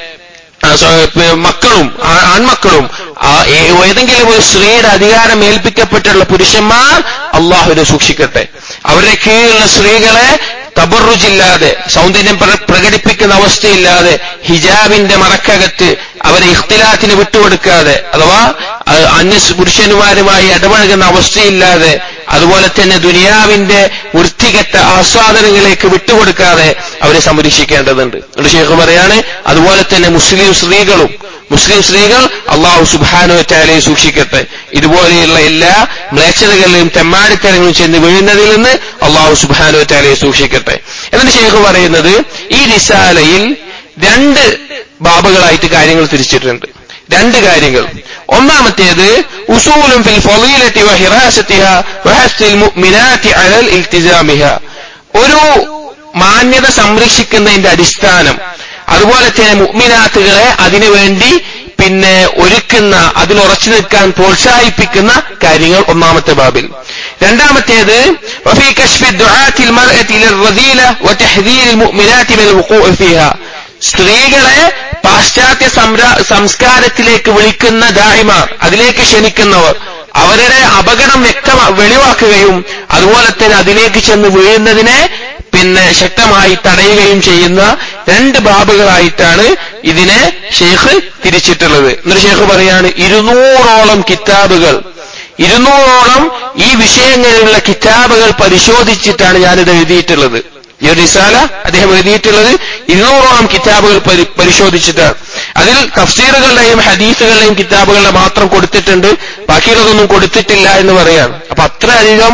മക്കളും ആൺമക്കളും ഏതെങ്കിലും ഒരു സ്ത്രീയുടെ അധികാരം ഏൽപ്പിക്കപ്പെട്ടുള്ള പുരുഷന്മാർ അള്ളാഹുവിനെ സൂക്ഷിക്കട്ടെ അവരുടെ കീഴിലുള്ള സ്ത്രീകളെ തബറുജില്ലാതെ സൗന്ദര്യം പ്രകടിപ്പിക്കുന്ന അവസ്ഥയില്ലാതെ ഹിജാബിന്റെ മറക്കകത്ത് അവരെ ഇഖ്തിലാത്തിന് വിട്ടുകൊടുക്കാതെ അഥവാ അന്യ പുരുഷന്മാരുമായി ഇടപഴകുന്ന അവസ്ഥയില്ലാതെ അതുപോലെ തന്നെ ദുനിയാവിന്റെ വൃത്തികെട്ട ആസ്വാദനങ്ങളിലേക്ക് വിട്ടുകൊടുക്കാതെ അവരെ സംരക്ഷിക്കേണ്ടതുണ്ട് ഒരു ഷേഖ് പറയാണ് അതുപോലെ തന്നെ മുസ്ലിം സ്ത്രീകളും മുസ്ലിം സ്ത്രീകൾ അള്ളാഹു സുബാനോ ചാലയെ സൂക്ഷിക്കട്ടെ ഇതുപോലെയുള്ള എല്ലാ മ്ലേച്ഛതകളിലും തെമ്മാടിത്തരങ്ങളും ചെന്ന് വീഴുന്നതിൽ നിന്ന് അള്ളാഹു സുബാനോ ചാലയെ സൂക്ഷിക്കട്ടെ എന്നിട്ട് ഷേഖ് പറയുന്നത് ഈ റിസാലയിൽ രണ്ട് ബാബുകളായിട്ട് കാര്യങ്ങൾ തിരിച്ചിട്ടുണ്ട് രണ്ട് കാര്യങ്ങൾ ഒന്നാമത്തേത് ഉസൂലും ഫിൽ ഫളീലത്തി വഹിറാസത്തിഹ വഹസ്തിൽ മുഅ്മിനാത്തി അലൽ ഇൽത്തിസാമിഹ ഒരു മാന്യത സംരക്ഷിക്കുന്നതിന്റെ അടിസ്ഥാനം അതുപോലെ തന്നെ മുഅ്മിനാത്തുകളെ അതിനുവേണ്ടി പിന്നെ ഒരുക്കുന്ന അതിൽ ഉറച്ചു നിൽക്കാൻ പ്രോത്സാഹിപ്പിക്കുന്ന കാര്യങ്ങൾ ഒന്നാമത്തെ ബാബിൽ രണ്ടാമത്തേത് وفي كشف الدعاة المرأة للرذيلة وتحذير المؤمنات من الوقوع فيها സ്ത്രീകളെ പാശ്ചാത്യ സംസ്കാരത്തിലേക്ക് വിളിക്കുന്ന ദാഹിമാർ അതിലേക്ക് ക്ഷണിക്കുന്നവർ അവരുടെ അപകടം വ്യക്തമ വെളിവാക്കുകയും അതുപോലെ തന്നെ അതിലേക്ക് ചെന്ന് വീഴുന്നതിനെ പിന്നെ ശക്തമായി തടയുകയും ചെയ്യുന്ന രണ്ട് ബാബുകളായിട്ടാണ് ഇതിനെ ഷെയ്ഖ് തിരിച്ചിട്ടുള്ളത് എന്നിട്ട് ഷെയ്ഖ് പറയാണ് ഇരുന്നൂറോളം കിതാബുകൾ ഇരുന്നൂറോളം ഈ വിഷയങ്ങളിലുള്ള കിതാബുകൾ പരിശോധിച്ചിട്ടാണ് ഞാനിത് എഴുതിയിട്ടുള്ളത് ഈ ഒരു റിസാല അദ്ദേഹം എഴുതിയിട്ടുള്ളത് ഇരുന്നൂറോളം കിതാബുകൾ പരിശോധിച്ചിട്ടാണ് അതിൽ തഫ്സീറുകളുടെയും ഹദീസുകളുടെയും കിതാബുകളുടെ മാത്രം കൊടുത്തിട്ടുണ്ട് ബാക്കിയുള്ളതൊന്നും കൊടുത്തിട്ടില്ല എന്ന് പറയാണ് അപ്പൊ അത്രയധികം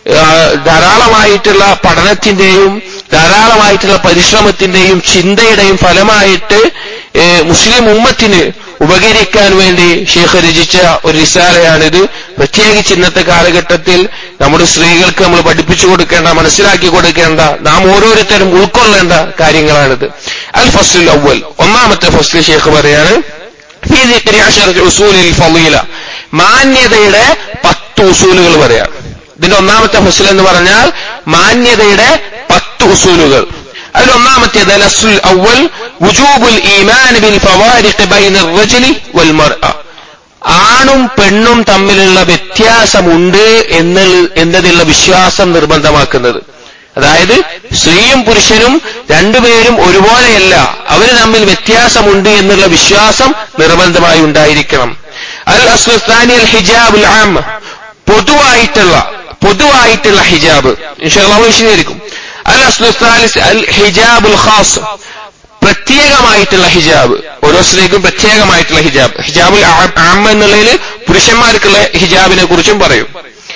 ധാരാളമായിട്ടുള്ള പഠനത്തിന്റെയും ധാരാളമായിട്ടുള്ള പരിശ്രമത്തിന്റെയും ചിന്തയുടെയും ഫലമായിട്ട് മുസ്ലിം ഉമ്മത്തിന് ഉപകരിക്കാൻ വേണ്ടി ഷേഖ് രചിച്ച ഒരു റിസാലയാണിത് പ്രത്യേകിച്ച് ഇന്നത്തെ കാലഘട്ടത്തിൽ നമ്മുടെ സ്ത്രീകൾക്ക് നമ്മൾ പഠിപ്പിച്ചു കൊടുക്കേണ്ട മനസ്സിലാക്കി കൊടുക്കേണ്ട നാം ഓരോരുത്തരും ഉൾക്കൊള്ളേണ്ട കാര്യങ്ങളാണിത് അൽ ഫസ്ലുൽ അവൽ ഒന്നാമത്തെ ഫസ്ൽ ഷേഖ് പറയാണ് في ذكر عشرة أصول الفضيلة മാന്യതയുടെ പത്ത് ഉസൂലുകൾ പറയാം ഇതിന്റെ ഒന്നാമത്തെ ഫസൽ എന്ന് പറഞ്ഞാൽ മാന്യതയുടെ പത്ത് ഉസൂലുകൾ അതിൽ ഒന്നാമത്തേത് അലസുൽ അവൽ വുജൂബുൽ ഈമാൻ ബിൽ ഫവാരിഖ് ബൈന الرجل والمرأة ആണും പെണ്ണും തമ്മിലുള്ള വ്യത്യാസമുണ്ട് എന്നുള്ള എന്നതിലുള്ള വിശ്വാസം നിർബന്ധമാക്കുന്നത് അതായത് സ്ത്രീയും പുരുഷനും രണ്ടുപേരും ഒരുപോലെയല്ല അവർ തമ്മിൽ വ്യത്യാസമുണ്ട് എന്നുള്ള വിശ്വാസം നിർബന്ധമായി ഉണ്ടായിരിക്കണം അൽ അസ്ലുസ്ഥാനി അൽ ഹിജാബുൽ ആം പൊതുവായിട്ടുള്ള പൊതുവായിട്ടുള്ള ഹിജാബ് ഇൻഷാല്ലാഹ് വിശദീകരിക്കും അൽ അസ്ലുസ്ഥാലിസ് അൽ ഹിജാബുൽ ഖാസ് പ്രത്യേകമായിട്ടുള്ള ഹിജാബ് ഓരോ സ്ത്രീക്കും പ്രത്യേകമായിട്ടുള്ള ഹിജാബ് ഹിജാബുൽ ആം എന്നുള്ളതിൽ പുരുഷന്മാർക്കുള്ള ഹിജാബിനെ കുറിച്ചും പറയും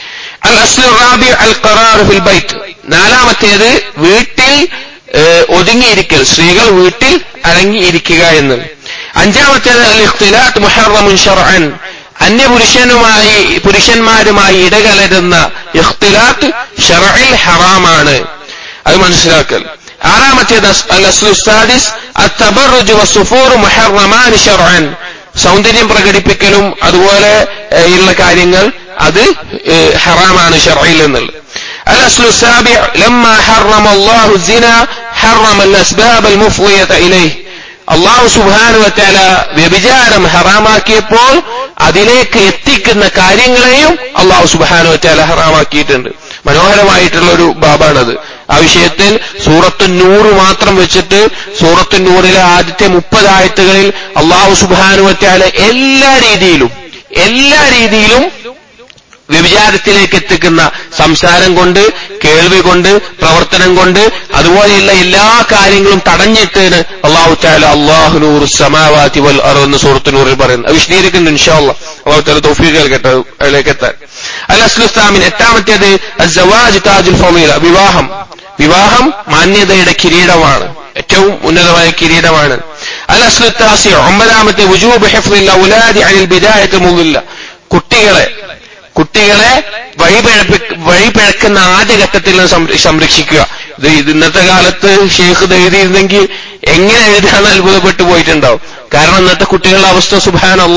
അൽ അസ്ലു റാബി അൽ ഖറാർ ഫിൽ ബൈത്ത് നാലാമത്തേത് വീട്ടിൽ ഏഹ്, ഒതുങ്ങിയിരിക്കൽ സ്ത്രീകൾ വീട്ടിൽ അടങ്ങിയിരിക്കുക എന്ന് അഞ്ചാമത്തേത് അൽ ഇഖ്തിലാത്ത് മുഹറമുൻ ഷർഅൻ അന്യപുരുഷനുമായി പുരുഷന്മാരുമായി ഇടകലരുന്ന ഇഖ്തിലാത്ത് ഷർഇൽ ഹറാമാണ് അത് മനസ്സിലാക്കൽ ആറാമത്തേത് അസ്- അൽ അസ്ലു സാദിസ് അത്തബറുജ് വസുഫൂർ മുഹറമാൻ ഷർഅൻ സൗന്ദര്യം പ്രകടിപ്പിക്കലും അതുപോലെ ഏഹ്, ഉള്ള കാര്യങ്ങൾ അത് ഏഹ്, ഹറാമാണ് ഷർഇൽ എന്നുള്ളത് الأصل السابع لما حرم الله الزنا حرم الأسباب المفضية إليه അള്ളാഹു സുബാനുവറ്റാല വ്യഭിചാരം ഹറാമാക്കിയപ്പോൾ അതിലേക്ക് എത്തിക്കുന്ന കാര്യങ്ങളെയും അള്ളാഹു സുബാനുവറ്റാല ഹറാമാക്കിയിട്ടുണ്ട് മനോഹരമായിട്ടുള്ള ഒരു ബാബാണത് ആ വിഷയത്തിൽ സൂറത്തു നൂറ് മാത്രം വെച്ചിട്ട് സൂറത്തു നൂറിലെ ആദ്യത്തെ മുപ്പത് ആയത്തുകളിൽ അള്ളാഹു സുബാനുവറ്റാല എല്ലാ രീതിയിലും എല്ലാ രീതിയിലും വ്യഭിചാരത്തിലേക്ക് എത്തിക്കുന്ന സംസാരം കൊണ്ട് കേൾവി കൊണ്ട് പ്രവർത്തനം കൊണ്ട് അതുപോലെയുള്ള എല്ലാ കാര്യങ്ങളും തടഞ്ഞിട്ടാണ് അള്ളാഹു താല അള്ളാഹു നൂർ സമാവാതി വൽ അറു എന്ന് സുഹൃത്തിനൂറിൽ പറയുന്നത് അത് വിശദീകരിക്കുന്നു ഇൻഷാല്ല അള്ളാഹു താല തൗഫീഖ് കേൾക്കട്ടെ അതിലേക്ക് എത്താൻ അൽ അസ്ലുസ്താമിൻ എട്ടാമത്തേത് അസ്സവാജ് താജുൽ ഫമീല വിവാഹം വിവാഹം മാന്യതയുടെ കിരീടമാണ് ഏറ്റവും ഉന്നതമായ കിരീടമാണ് അൽ അസ്ലുത്താസി ഒമ്പതാമത്തെ വുജൂബ് ഹിഫ്ദിൽ ഔലാദി അനിൽ ബിദായത്ത് മുല്ല കുട്ടികളെ കുട്ടികളെ വഴിപിഴപ്പി വഴിപിഴക്കുന്ന ആദ്യഘട്ടത്തിൽ നിന്ന് സംര- സംരക്ഷിക്കുക ഇത് ഇത് ഇന്നത്തെ കാലത്ത് ഷെയ്ഖ് ഇത് എഴുതിയിരുന്നെങ്കിൽ എങ്ങനെ എഴുതാൻ അത്ഭുതപ്പെട്ടു പോയിട്ടുണ്ടാവും കാരണം ഇന്നത്തെ കുട്ടികളുടെ അവസ്ഥ സുബാനല്ല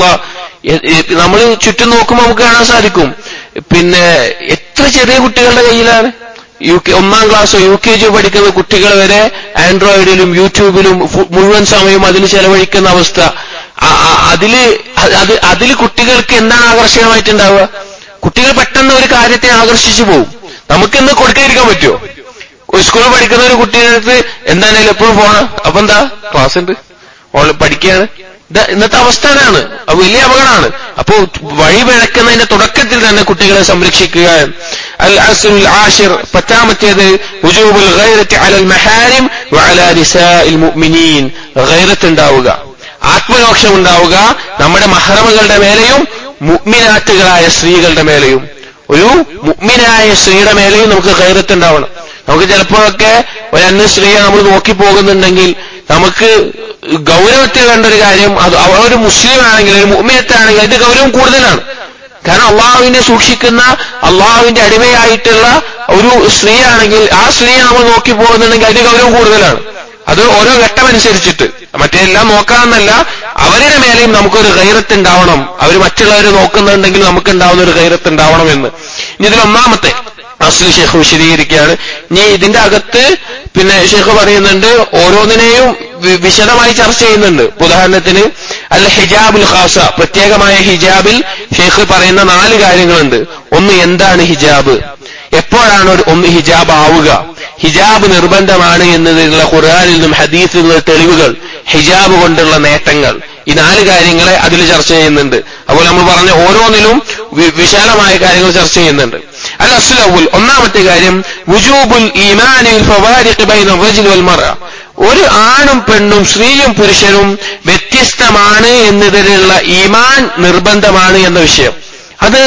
നമ്മൾ ചുറ്റും നോക്കുമ്പോൾ നമുക്ക് കാണാൻ സാധിക്കും പിന്നെ എത്ര ചെറിയ കുട്ടികളുടെ കയ്യിലാണ് യു കെ ഒന്നാം ക്ലാസ്സോ യു കെ ജിയോ പഠിക്കുന്ന കുട്ടികൾ വരെ ആൻഡ്രോയിഡിലും യൂട്യൂബിലും ഫു- മുഴുവൻ സമയവും അതിൽ ചെലവഴിക്കുന്ന അവസ്ഥ ആ- ആ- അതില് അത് അത് അതില് കുട്ടികൾക്ക് എന്താണ് ആകർഷകമായിട്ടുണ്ടാവുക കുട്ടികൾ പെട്ടെന്ന് ഒരു കാര്യത്തെ ആകർഷിച്ചു പോകും നമുക്കിന്ന് കൊടുക്കാതിരിക്കാൻ പറ്റുമോ ഒരു സ്കൂളിൽ പഠിക്കുന്ന ഒരു കുട്ടിയുടെ അടുത്ത് എന്തായാലും എപ്പോഴും പോണ അപ്പൊ എന്താ ക്ലാസ് ഉണ്ട് ഓൾ പഠിക്കുകയാണ് ഇത് ഇന്നത്തെ അവസ്ഥ അതാണ് അത് വലിയ അപകടമാണ് അപ്പോ വഴി പിഴക്കുന്നതിന്റെ തുടക്കത്തിൽ തന്നെ കുട്ടികളെ സംരക്ഷിക്കുക അൽ അസുൽ ആഷിർ പത്താമത്തേത് ഉജൂബുൽ ഗൈറത്തി അലൽ മഹാരിം വഅലാ നിസാഇൽ മുഅ്മിനീൻ ഗൈറത്ത് ഉണ്ടാവുക ആത്മരോക്ഷം ഉണ്ടാവുക നമ്മുടെ മഹറമുകളുടെ മേലെയും മുഗ്മിനാറ്റുകളായ സ്ത്രീകളുടെ മേലെയും ഒരു മുഗ്മിനായ സ്ത്രീയുടെ മേലെയും നമുക്ക് കയറത്തുണ്ടാവണം നമുക്ക് ചിലപ്പോഴൊക്കെ ഒരു അന്യ സ്ത്രീയെ നമ്മൾ നോക്കി പോകുന്നുണ്ടെങ്കിൽ നമുക്ക് ഗൗരവത്തിൽ വേണ്ട ഒരു കാര്യം അത് അവ ഒരു മുസ്ലിം ആണെങ്കിൽ ഒരു മുഗ്മിനത്താണെങ്കിൽ അതിന്റെ ഗൗരവം കൂടുതലാണ് കാരണം അള്ളാഹുവിനെ സൂക്ഷിക്കുന്ന അള്ളാഹുവിന്റെ അടിമയായിട്ടുള്ള ഒരു സ്ത്രീയാണെങ്കിൽ ആ സ്ത്രീയെ നമ്മൾ നോക്കി പോകുന്നുണ്ടെങ്കിൽ അതിന്റെ ഗൗരവം കൂടുതലാണ് അത് ഓരോ ഘട്ടമനുസരിച്ചിട്ട് മറ്റെല്ലാം നോക്കാമെന്നല്ല അവരുടെ മേലെയും നമുക്കൊരു ഗൈറത്ത് ഉണ്ടാവണം അവർ മറ്റുള്ളവരെ നോക്കുന്നുണ്ടെങ്കിൽ നമുക്ക് ഉണ്ടാവുന്ന ഒരു ഗൈറത്ത് ഉണ്ടാവണം എന്ന് ഇനി ഇതിൽ ഒന്നാമത്തെ അസ്ലി ഷെയ്ഖ് വിശദീകരിക്കുകയാണ് ഇനി ഇതിന്റെ അകത്ത് പിന്നെ ഷെയ്ഖ് പറയുന്നുണ്ട് ഓരോന്നിനെയും വി- വിശദമായി ചർച്ച ചെയ്യുന്നുണ്ട് ഉദാഹരണത്തിന് അൽ ഹിജാബുൽ ഖാസ പ്രത്യേകമായ ഹിജാബിൽ ഷെയ്ഖ് പറയുന്ന നാല് കാര്യങ്ങളുണ്ട് ഒന്ന് എന്താണ് ഹിജാബ് എപ്പോഴാണ് ഒരു ഒന്ന് ഹിജാബ് ആവുക ഹിജാബ് നിർബന്ധമാണ് എന്നതിനുള്ള ഖുർആനിൽ നിന്നും ഹദീസിൽ നിന്നും തെളിവുകൾ ഹിജാബ് കൊണ്ടുള്ള നേട്ടങ്ങൾ ഈ നാല് കാര്യങ്ങളെ അതിൽ ചർച്ച ചെയ്യുന്നുണ്ട് അതുപോലെ നമ്മൾ പറഞ്ഞ ഓരോന്നിലും വി- വിശാലമായ കാര്യങ്ങൾ ചർച്ച ചെയ്യുന്നുണ്ട് അൽ അസ്ലവുൽ ഒന്നാമത്തെ കാര്യം വുജൂബുൽ ഈമാനിൽ ഫവാരിഖ് ബൈന റജുൽ വൽ മർഅ ഒരു ആണും പെണ്ണും സ്ത്രീയും പുരുഷനും വ്യത്യസ്തമാണ് എന്നതിലുള്ള ഈമാൻ നിർബന്ധമാണ് എന്ന വിഷയം അത്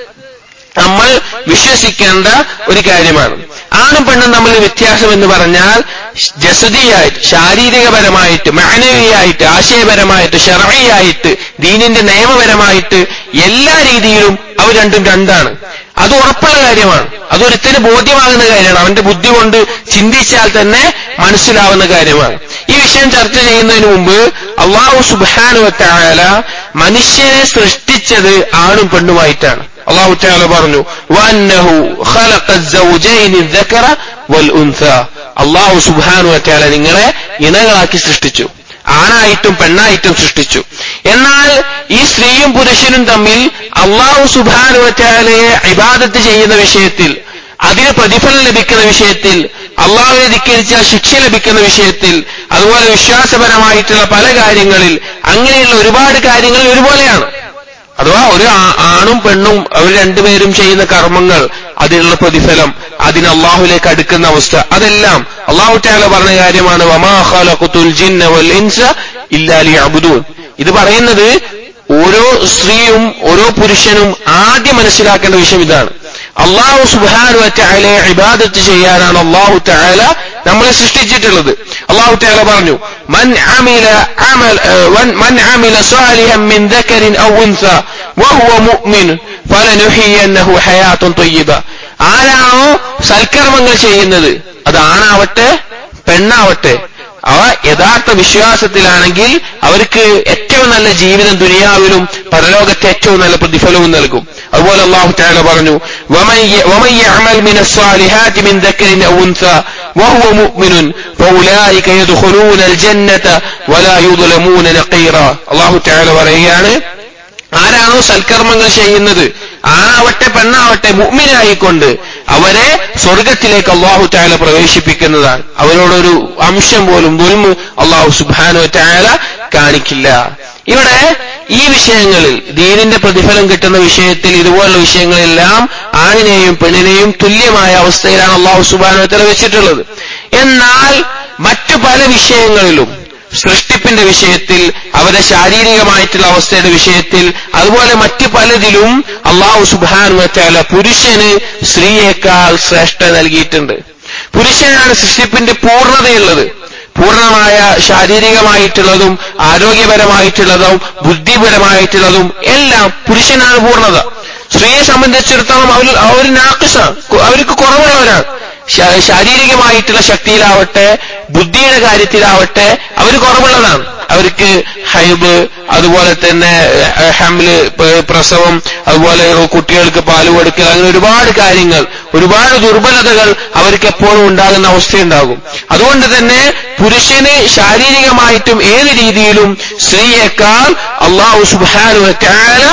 നമ്മൾ വിശ്വസിക്കേണ്ട ഒരു കാര്യമാണ് ആണും പെണ്ണും തമ്മിൽ വ്യത്യാസം എന്ന് പറഞ്ഞാൽ ജസദിയായിട്ട് ശാരീരികപരമായിട്ട് മാനവിയായിട്ട് ആശയപരമായിട്ട് ഷറയായിട്ട് ദീനിന്റെ നിയമപരമായിട്ട് എല്ലാ രീതിയിലും അവർ രണ്ടും രണ്ടാണ് അത് ഉറപ്പുള്ള കാര്യമാണ് അതൊരുത്തിന് ബോധ്യമാകുന്ന കാര്യമാണ് അവന്റെ ബുദ്ധി കൊണ്ട് ചിന്തിച്ചാൽ തന്നെ മനസ്സിലാവുന്ന കാര്യമാണ് ഈ വിഷയം ചർച്ച ചെയ്യുന്നതിന് മുമ്പ് അള്ളാഹു സുബാനുവത്തായാല മനുഷ്യനെ സൃഷ്ടിച്ചത് ആണും പെണ്ണുമായിട്ടാണ് അള്ളാഹു താല പറഞ്ഞു വന്നഹു ഖലഖ الزوجين الذكر والانثى അള്ളാഹു സുബ്ഹാനഹു വതആല നിങ്ങളെ ഇണകളാക്കി സൃഷ്ടിച്ചു ആണായിട്ടും പെണ്ണായിട്ടും സൃഷ്ടിച്ചു എന്നാൽ ഈ സ്ത്രീയും പുരുഷനും തമ്മിൽ അള്ളാഹു സുബ്ഹാനഹു വതആലയെ ഇബാദത്ത് ചെയ്യുന്ന വിഷയത്തിൽ അതിന് പ്രതിഫലം ലഭിക്കുന്ന വിഷയത്തിൽ അള്ളാഹുവിനെ ധിക്കരിച്ചാൽ ശിക്ഷ ലഭിക്കുന്ന വിഷയത്തിൽ അതുപോലെ വിശ്വാസപരമായിട്ടുള്ള പല കാര്യങ്ങളിൽ അങ്ങനെയുള്ള ഒരുപാട് കാര്യങ്ങൾ ഒരുപോലെയാണ് അഥവാ ഒരു ആ- ആണും പെണ്ണും അവർ രണ്ടുപേരും ചെയ്യുന്ന കർമ്മങ്ങൾ അതിനുള്ള പ്രതിഫലം അതിന് അള്ളാഹുലേക്ക് അടുക്കുന്ന അവസ്ഥ അതെല്ലാം അള്ളാഹു താല പറഞ്ഞ കാര്യമാണ് വമാ ഖലഖതുൽ ജിന്ന വൽ ഇൻസ ഇല്ലാ ലിയഅ്ബുദൂൻ ഇത് പറയുന്നത് ഓരോ സ്ത്രീയും ഓരോ പുരുഷനും ആദ്യം മനസ്സിലാക്കേണ്ട വിഷയം ഇതാണ് അള്ളാഹു സുബാനു വറ്റഅലെ ഇബാദത്ത് ചെയ്യാനാണ് അള്ളാഹു തആല നമ്മളെ സൃഷ്ടിച്ചിട്ടുള്ളത് അള്ളാഹു തആല പറഞ്ഞു മൻ അമില അമൽ ഏഹ്, വൻ- മൻ അമില സാലിഹൻ മിൻ ദക്കറിൻ ഔ ഉൻസ വഹുവ മുഅ്മിൻ ഫലനുഹിയന്നഹു ഹയാത്തുൻ ത്വയ്യിബ ആരാണോ സൽക്കർമ്മങ്ങൾ ചെയ്യുന്നത് അത് ആണാവട്ടെ പെണ്ണാവട്ടെ അവ യഥാർത്ഥ വിശ്വാസത്തിലാണെങ്കിൽ അവർക്ക് ഏറ്റവും നല്ല ജീവിതം ദുനിയാവിലും പരലോകത്തെ ഏറ്റവും നല്ല പ്രതിഫലവും നൽകും അതുപോലെ അള്ളാഹു താല പറഞ്ഞു ومن ي- ومن يعمل من الصالحات من ذكر أو أنثى وهو مؤمن فأولئك يدخلون الجنة ولا يظلمون نقيرا അള്ളാഹു താല പറയുകയാണ് ആരാണോ സൽക്കർമ്മങ്ങൾ ചെയ്യുന്നത് ആണാവട്ടെ പെണ്ണാവട്ടെ മുഅ്മിനായിക്കൊണ്ട് അവരെ സ്വർഗത്തിലേക്ക് അള്ളാഹു താല പ്രവേശിപ്പിക്കുന്നതാണ് അവരോടൊരു അംശം പോലും ദുൽമ് അള്ളാഹു സുബാനോ താല കാണിക്കില്ല ഇവിടെ ഈ വിഷയങ്ങളിൽ ദീനിന്റെ പ്രതിഫലം കിട്ടുന്ന വിഷയത്തിൽ ഇതുപോലുള്ള വിഷയങ്ങളെല്ലാം ആണിനെയും പെണ്ണിനെയും തുല്യമായ അവസ്ഥയിലാണ് അള്ളാഹു സുബാനോ താല വെച്ചിട്ടുള്ളത് എന്നാൽ മറ്റു പല വിഷയങ്ങളിലും സൃഷ്ടിപ്പിന്റെ വിഷയത്തിൽ അവരുടെ ശാരീരികമായിട്ടുള്ള അവസ്ഥയുടെ വിഷയത്തിൽ അതുപോലെ മറ്റു പലതിലും അള്ളാഹു സുബാൻ വച്ചാല പുരുഷന് സ്ത്രീയേക്കാൾ ശ്രേഷ്ഠ നൽകിയിട്ടുണ്ട് പുരുഷനാണ് സൃഷ്ടിപ്പിന്റെ പൂർണ്ണതയുള്ളത് പൂർണ്ണമായ ശാരീരികമായിട്ടുള്ളതും ആരോഗ്യപരമായിട്ടുള്ളതും ബുദ്ധിപരമായിട്ടുള്ളതും എല്ലാം പുരുഷനാണ് പൂർണ്ണത സ്ത്രീയെ സംബന്ധിച്ചിടത്തോളം അവർ അവർ നാക്കിസ അവർക്ക് കുറവുള്ളവരാണ് ശാ- ശാരീരികമായിട്ടുള്ള ശക്തിയിലാവട്ടെ ബുദ്ധിയുടെ കാര്യത്തിലാവട്ടെ അവർ കുറവുള്ളതാണ് അവർക്ക് ഹൈബ് അതുപോലെ തന്നെ ഏഹ്, ഹംല് പ- പ്രസവം അതുപോലെ കുട്ടികൾക്ക് പാല് കൊടുക്കൽ അങ്ങനെ ഒരുപാട് കാര്യങ്ങൾ ഒരുപാട് ദുർബലതകൾ അവർക്ക് എപ്പോഴും ഉണ്ടാകുന്ന അവസ്ഥയുണ്ടാകും അതുകൊണ്ട് തന്നെ പുരുഷന് ശാരീരികമായിട്ടും ഏത് രീതിയിലും സ്ത്രീയേക്കാൾ അള്ളാഹു സുബാനു വറ്റാല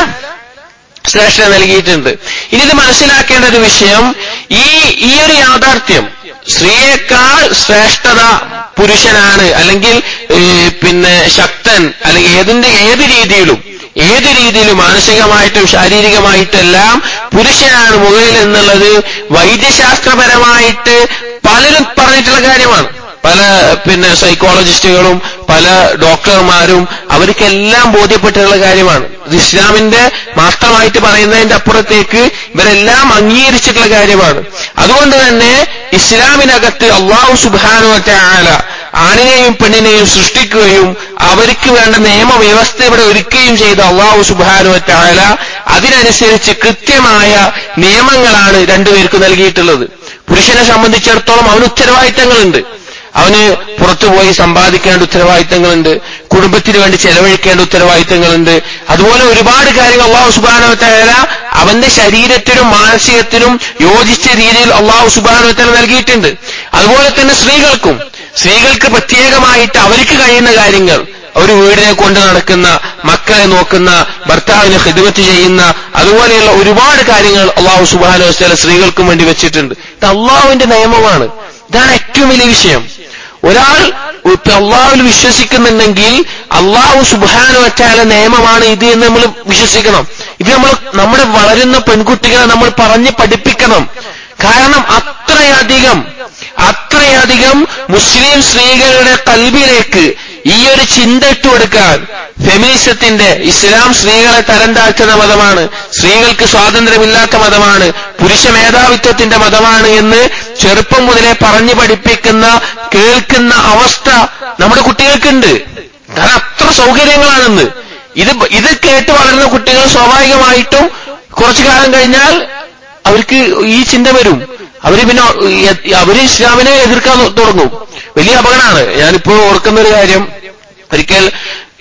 ശ്രേഷ്ഠ നൽകിയിട്ടുണ്ട് ഇനി ഇത് മനസ്സിലാക്കേണ്ട ഒരു വിഷയം ഈ ഈ ഒരു യാഥാർത്ഥ്യം സ്ത്രീയേക്കാൾ ശ്രേഷ്ഠത പുരുഷനാണ് അല്ലെങ്കിൽ ഏ, പിന്നെ ശക്തൻ അല്ലെങ്കിൽ ഏതിന്റെ ഏത് രീതിയിലും ഏത് രീതിയിലും മാനസികമായിട്ടും ശാരീരികമായിട്ടെല്ലാം പുരുഷനാണ് മുകളിൽ എന്നുള്ളത് വൈദ്യശാസ്ത്രപരമായിട്ട് പലരും പറഞ്ഞിട്ടുള്ള കാര്യമാണ് പല പിന്നെ സൈക്കോളജിസ്റ്റുകളും പല ഡോക്ടർമാരും അവർക്കെല്ലാം ബോധ്യപ്പെട്ടിട്ടുള്ള കാര്യമാണ് ഇത് ഇസ്ലാമിന്റെ മാത്രമായിട്ട് പറയുന്നതിന്റെ അപ്പുറത്തേക്ക് ഇവരെല്ലാം അംഗീകരിച്ചിട്ടുള്ള കാര്യമാണ് അതുകൊണ്ട് തന്നെ ഇസ്ലാമിനകത്ത് അള്ളാഹു സുബാനു ആല ആണിനെയും പെണ്ണിനെയും സൃഷ്ടിക്കുകയും അവർക്ക് വേണ്ട നിയമവ്യവസ്ഥ ഇവിടെ ഒരുക്കുകയും ചെയ്ത അള്ളാഹു സുബാനു ആല അതിനനുസരിച്ച് കൃത്യമായ നിയമങ്ങളാണ് രണ്ടുപേർക്ക് നൽകിയിട്ടുള്ളത് പുരുഷനെ സംബന്ധിച്ചിടത്തോളം അവന് ഉത്തരവാദിത്തങ്ങളുണ്ട് അവന് പുറത്തുപോയി സമ്പാദിക്കേണ്ട ഉത്തരവാദിത്തങ്ങളുണ്ട് കുടുംബത്തിന് വേണ്ടി ചെലവഴിക്കേണ്ട ഉത്തരവാദിത്തങ്ങളുണ്ട് അതുപോലെ ഒരുപാട് കാര്യങ്ങൾ അള്ളാഹു സുബാനവത്തേല അവന്റെ ശരീരത്തിനും മാനസികത്തിനും യോജിച്ച രീതിയിൽ അള്ളാഹു സുബാനവത്തേല നൽകിയിട്ടുണ്ട് അതുപോലെ തന്നെ സ്ത്രീകൾക്കും സ്ത്രീകൾക്ക് പ്രത്യേകമായിട്ട് അവർക്ക് കഴിയുന്ന കാര്യങ്ങൾ ഒരു വീടിനെ കൊണ്ട് നടക്കുന്ന മക്കളെ നോക്കുന്ന ഭർത്താവിനെ ഹിദ്മത്ത് ചെയ്യുന്ന അതുപോലെയുള്ള ഒരുപാട് കാര്യങ്ങൾ അള്ളാഹു സുബാന വസ്തല സ്ത്രീകൾക്കും വേണ്ടി വെച്ചിട്ടുണ്ട് ഇത് അള്ളാഹുവിന്റെ നിയമമാണ് ഇതാണ് ഏറ്റവും വലിയ വിഷയം ഒരാൾ ഇപ്പൊ അള്ളാഹുവിൽ വിശ്വസിക്കുന്നുണ്ടെങ്കിൽ അള്ളാഹു സുബാനു വറ്റാല നിയമമാണ് ഇത് എന്ന് നമ്മൾ വിശ്വസിക്കണം ഇത് നമ്മൾ നമ്മുടെ വളരുന്ന പെൺകുട്ടികളെ നമ്മൾ പറഞ്ഞ് പഠിപ്പിക്കണം കാരണം അത്രയധികം അത്രയധികം മുസ്ലിം സ്ത്രീകളുടെ കൽവിലേക്ക് ഈ ഒരു ചിന്ത ഇട്ടുകൊടുക്കാൻ ഫെമിനിസത്തിന്റെ ഇസ്ലാം സ്ത്രീകളെ തരം താഴ്ത്തുന്ന മതമാണ് സ്ത്രീകൾക്ക് സ്വാതന്ത്ര്യമില്ലാത്ത മതമാണ് പുരുഷ മേധാവിത്വത്തിന്റെ മതമാണ് എന്ന് ചെറുപ്പം മുതലേ പറഞ്ഞു പഠിപ്പിക്കുന്ന കേൾക്കുന്ന അവസ്ഥ നമ്മുടെ കുട്ടികൾക്കുണ്ട് കാരണം അത്ര സൗകര്യങ്ങളാണെന്ന് ഇത് ഇത് കേട്ട് വളരുന്ന കുട്ടികൾ സ്വാഭാവികമായിട്ടും കുറച്ചു കാലം കഴിഞ്ഞാൽ അവർക്ക് ഈ ചിന്ത വരും അവര് പിന്നെ എ- അവര് ഇസ്ലാമിനെ എതിർക്കാൻ തുടങ്ങും വലിയ അപകടമാണ് ഞാനിപ്പോ ഓർക്കുന്ന ഒരു കാര്യം ഒരിക്കൽ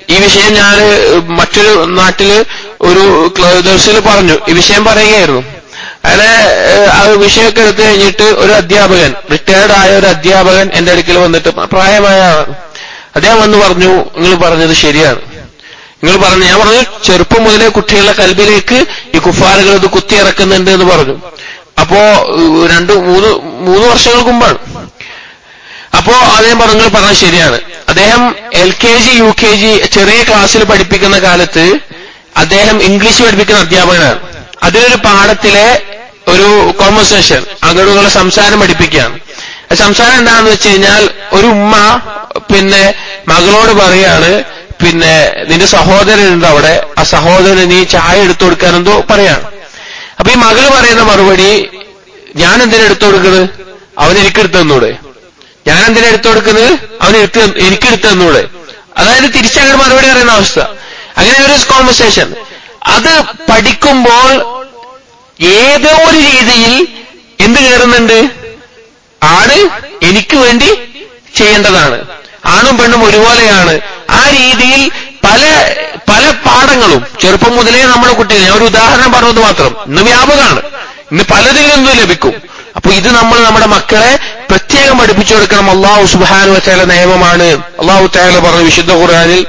ഈ വിഷയം ഞാൻ മറ്റൊരു നാട്ടില് ഒരു ദർശയിൽ പറഞ്ഞു ഈ വിഷയം പറയുകയായിരുന്നു അങ്ങനെ ഏഹ്, ആ വിഷയമൊക്കെ എടുത്തു കഴിഞ്ഞിട്ട് ഒരു അധ്യാപകൻ റിട്ടയർഡ് ആയ ഒരു അധ്യാപകൻ എന്റെ അടുക്കൽ വന്നിട്ട് പ്രായമായ ആളാണ് അദ്ദേഹം വന്ന് പറഞ്ഞു നിങ്ങൾ പറഞ്ഞത് ശരിയാണ് നിങ്ങൾ പറഞ്ഞു ഞാൻ പറഞ്ഞു ചെറുപ്പം മുതലേ കുട്ടികളുടെ കൽബിലേക്ക് ഈ കുഫാറുകൾ ഇത് കുത്തിയിറക്കുന്നുണ്ട് എന്ന് പറഞ്ഞു അപ്പോ ഏഹ്, രണ്ട് മൂന്ന് മൂന്ന് വർഷങ്ങൾക്ക് മുമ്പാണ് അപ്പോ അദ്ദേഹം പറഞ്ഞു നിങ്ങൾ പറഞ്ഞത് ശരിയാണ് അദ്ദേഹം L K G U K G ചെറിയ ക്ലാസ്സിൽ പഠിപ്പിക്കുന്ന കാലത്ത് അദ്ദേഹം ഇംഗ്ലീഷ് പഠിപ്പിക്കുന്ന അധ്യാപകനാണ് അതിലൊരു പാഠത്തിലെ ഒരു കോൺവെർസേഷൻ അങ്ങോട്ടുള്ള സംസാരം പഠിപ്പിക്കുകയാണ് ആ സംസാരം എന്താണെന്ന് വെച്ച് കഴിഞ്ഞാൽ ഒരു ഉമ്മ പിന്നെ മകളോട് പറയാണ് പിന്നെ നിന്റെ സഹോദരനുണ്ട് അവിടെ ആ സഹോദരന് നീ ചായ എടുത്തു കൊടുക്കാനെന്തോ പറയാണ് അപ്പൊ ഈ മകള് പറയുന്ന മറുപടി ഞാൻ എന്തിനാ എടുത്തു കൊടുക്കുന്നത് അവൻ എനിക്ക് എടുത്തു തന്നൂടെ ഞാൻ എന്തിനാ എടുത്തു കൊടുക്കുന്നത് അവൻ എടുത്ത് എനിക്ക് എടുത്തു തന്നൂടെ അതായത് തിരിച്ചങ്ങോട്ട് മറുപടി പറയുന്ന അവസ്ഥ അങ്ങനെ ഒരു കോൺവെർസേഷൻ അത് പഠിക്കുമ്പോൾ ഏതോ ഒരു രീതിയിൽ എന്ത് കയറുന്നുണ്ട് ആണ് എനിക്ക് വേണ്ടി ചെയ്യേണ്ടതാണ് ആണും പെണ്ണും ഒരുപോലെയാണ് ആ രീതിയിൽ പല പല പാഠങ്ങളും ചെറുപ്പം മുതലേ നമ്മുടെ കുട്ടികൾ ഞാൻ ഒരു ഉദാഹരണം പറഞ്ഞത് മാത്രം ഇന്ന് വ്യാപകമാണ് ഇന്ന് പലതിൽ നിന്നും ലഭിക്കും അപ്പൊ ഇത് നമ്മൾ നമ്മുടെ മക്കളെ പ്രത്യേകം പഠിപ്പിച്ചു കൊടുക്കണം അള്ളാഹു സുബാനു വച്ചാല നിയമമാണ് അള്ളാഹു താല പറഞ്ഞു വിശുദ്ധ ഖുർആനിൽ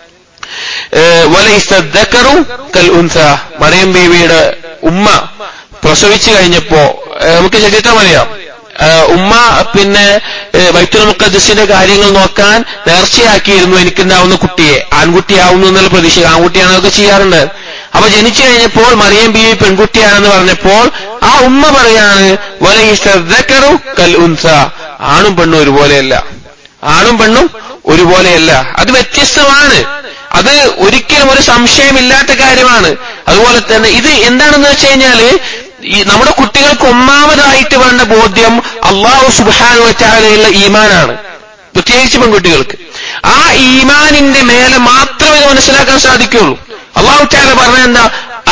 ഏഹ്, വലൈസ ദക്കറു കൽ ഉൻസ മറിയം ബീവിയുടെ ഉമ്മ പ്രസവിച്ചു കഴിഞ്ഞപ്പോ ഏഹ്, നമുക്ക് ചരിത്രം അറിയാം ഏഹ്, ഉമ്മ പിന്നെ ഏഹ്, ബൈത്തുൽ മുഖദ്സിന്റെ കാര്യങ്ങൾ നോക്കാൻ നേർച്ചയാക്കിയിരുന്നു എനിക്കുണ്ടാവുന്ന കുട്ടിയെ ആൺകുട്ടിയാവുന്നു എന്നുള്ള പ്രതീക്ഷ ആൺകുട്ടിയാണൊക്കെ ചെയ്യാറുണ്ട് അപ്പൊ ജനിച്ചു കഴിഞ്ഞപ്പോൾ മറിയം ബീവി പെൺകുട്ടിയാണെന്ന് പറഞ്ഞപ്പോൾ ആ ഉമ്മ പറയാണ് വലൈസ ദക്കറു കൽ ഉൻസ ആണും പെണ്ണും ഒരുപോലെയല്ല ആണും പെണ്ണും ഒരുപോലെയല്ല അത് വ്യത്യസ്തമാണ് അത് ഒരിക്കലും ഒരു സംശയമില്ലാത്ത കാര്യമാണ് അതുപോലെ തന്നെ ഇത് എന്താണെന്ന് വെച്ച് കഴിഞ്ഞാല് ഈ നമ്മുടെ കുട്ടികൾക്ക് ഒന്നാമതായിട്ട് വേണ്ട ബോധ്യം അള്ളാഹു സുബാനു വച്ചാലുള്ള ഈമാനാണ് പ്രത്യേകിച്ച് പെൺകുട്ടികൾക്ക് ആ ഈമാനിന്റെ മേലെ മാത്രമേ ഇത് മനസ്സിലാക്കാൻ സാധിക്കുള്ളൂ അള്ളാഹു ചാല പറഞ്ഞ എന്താ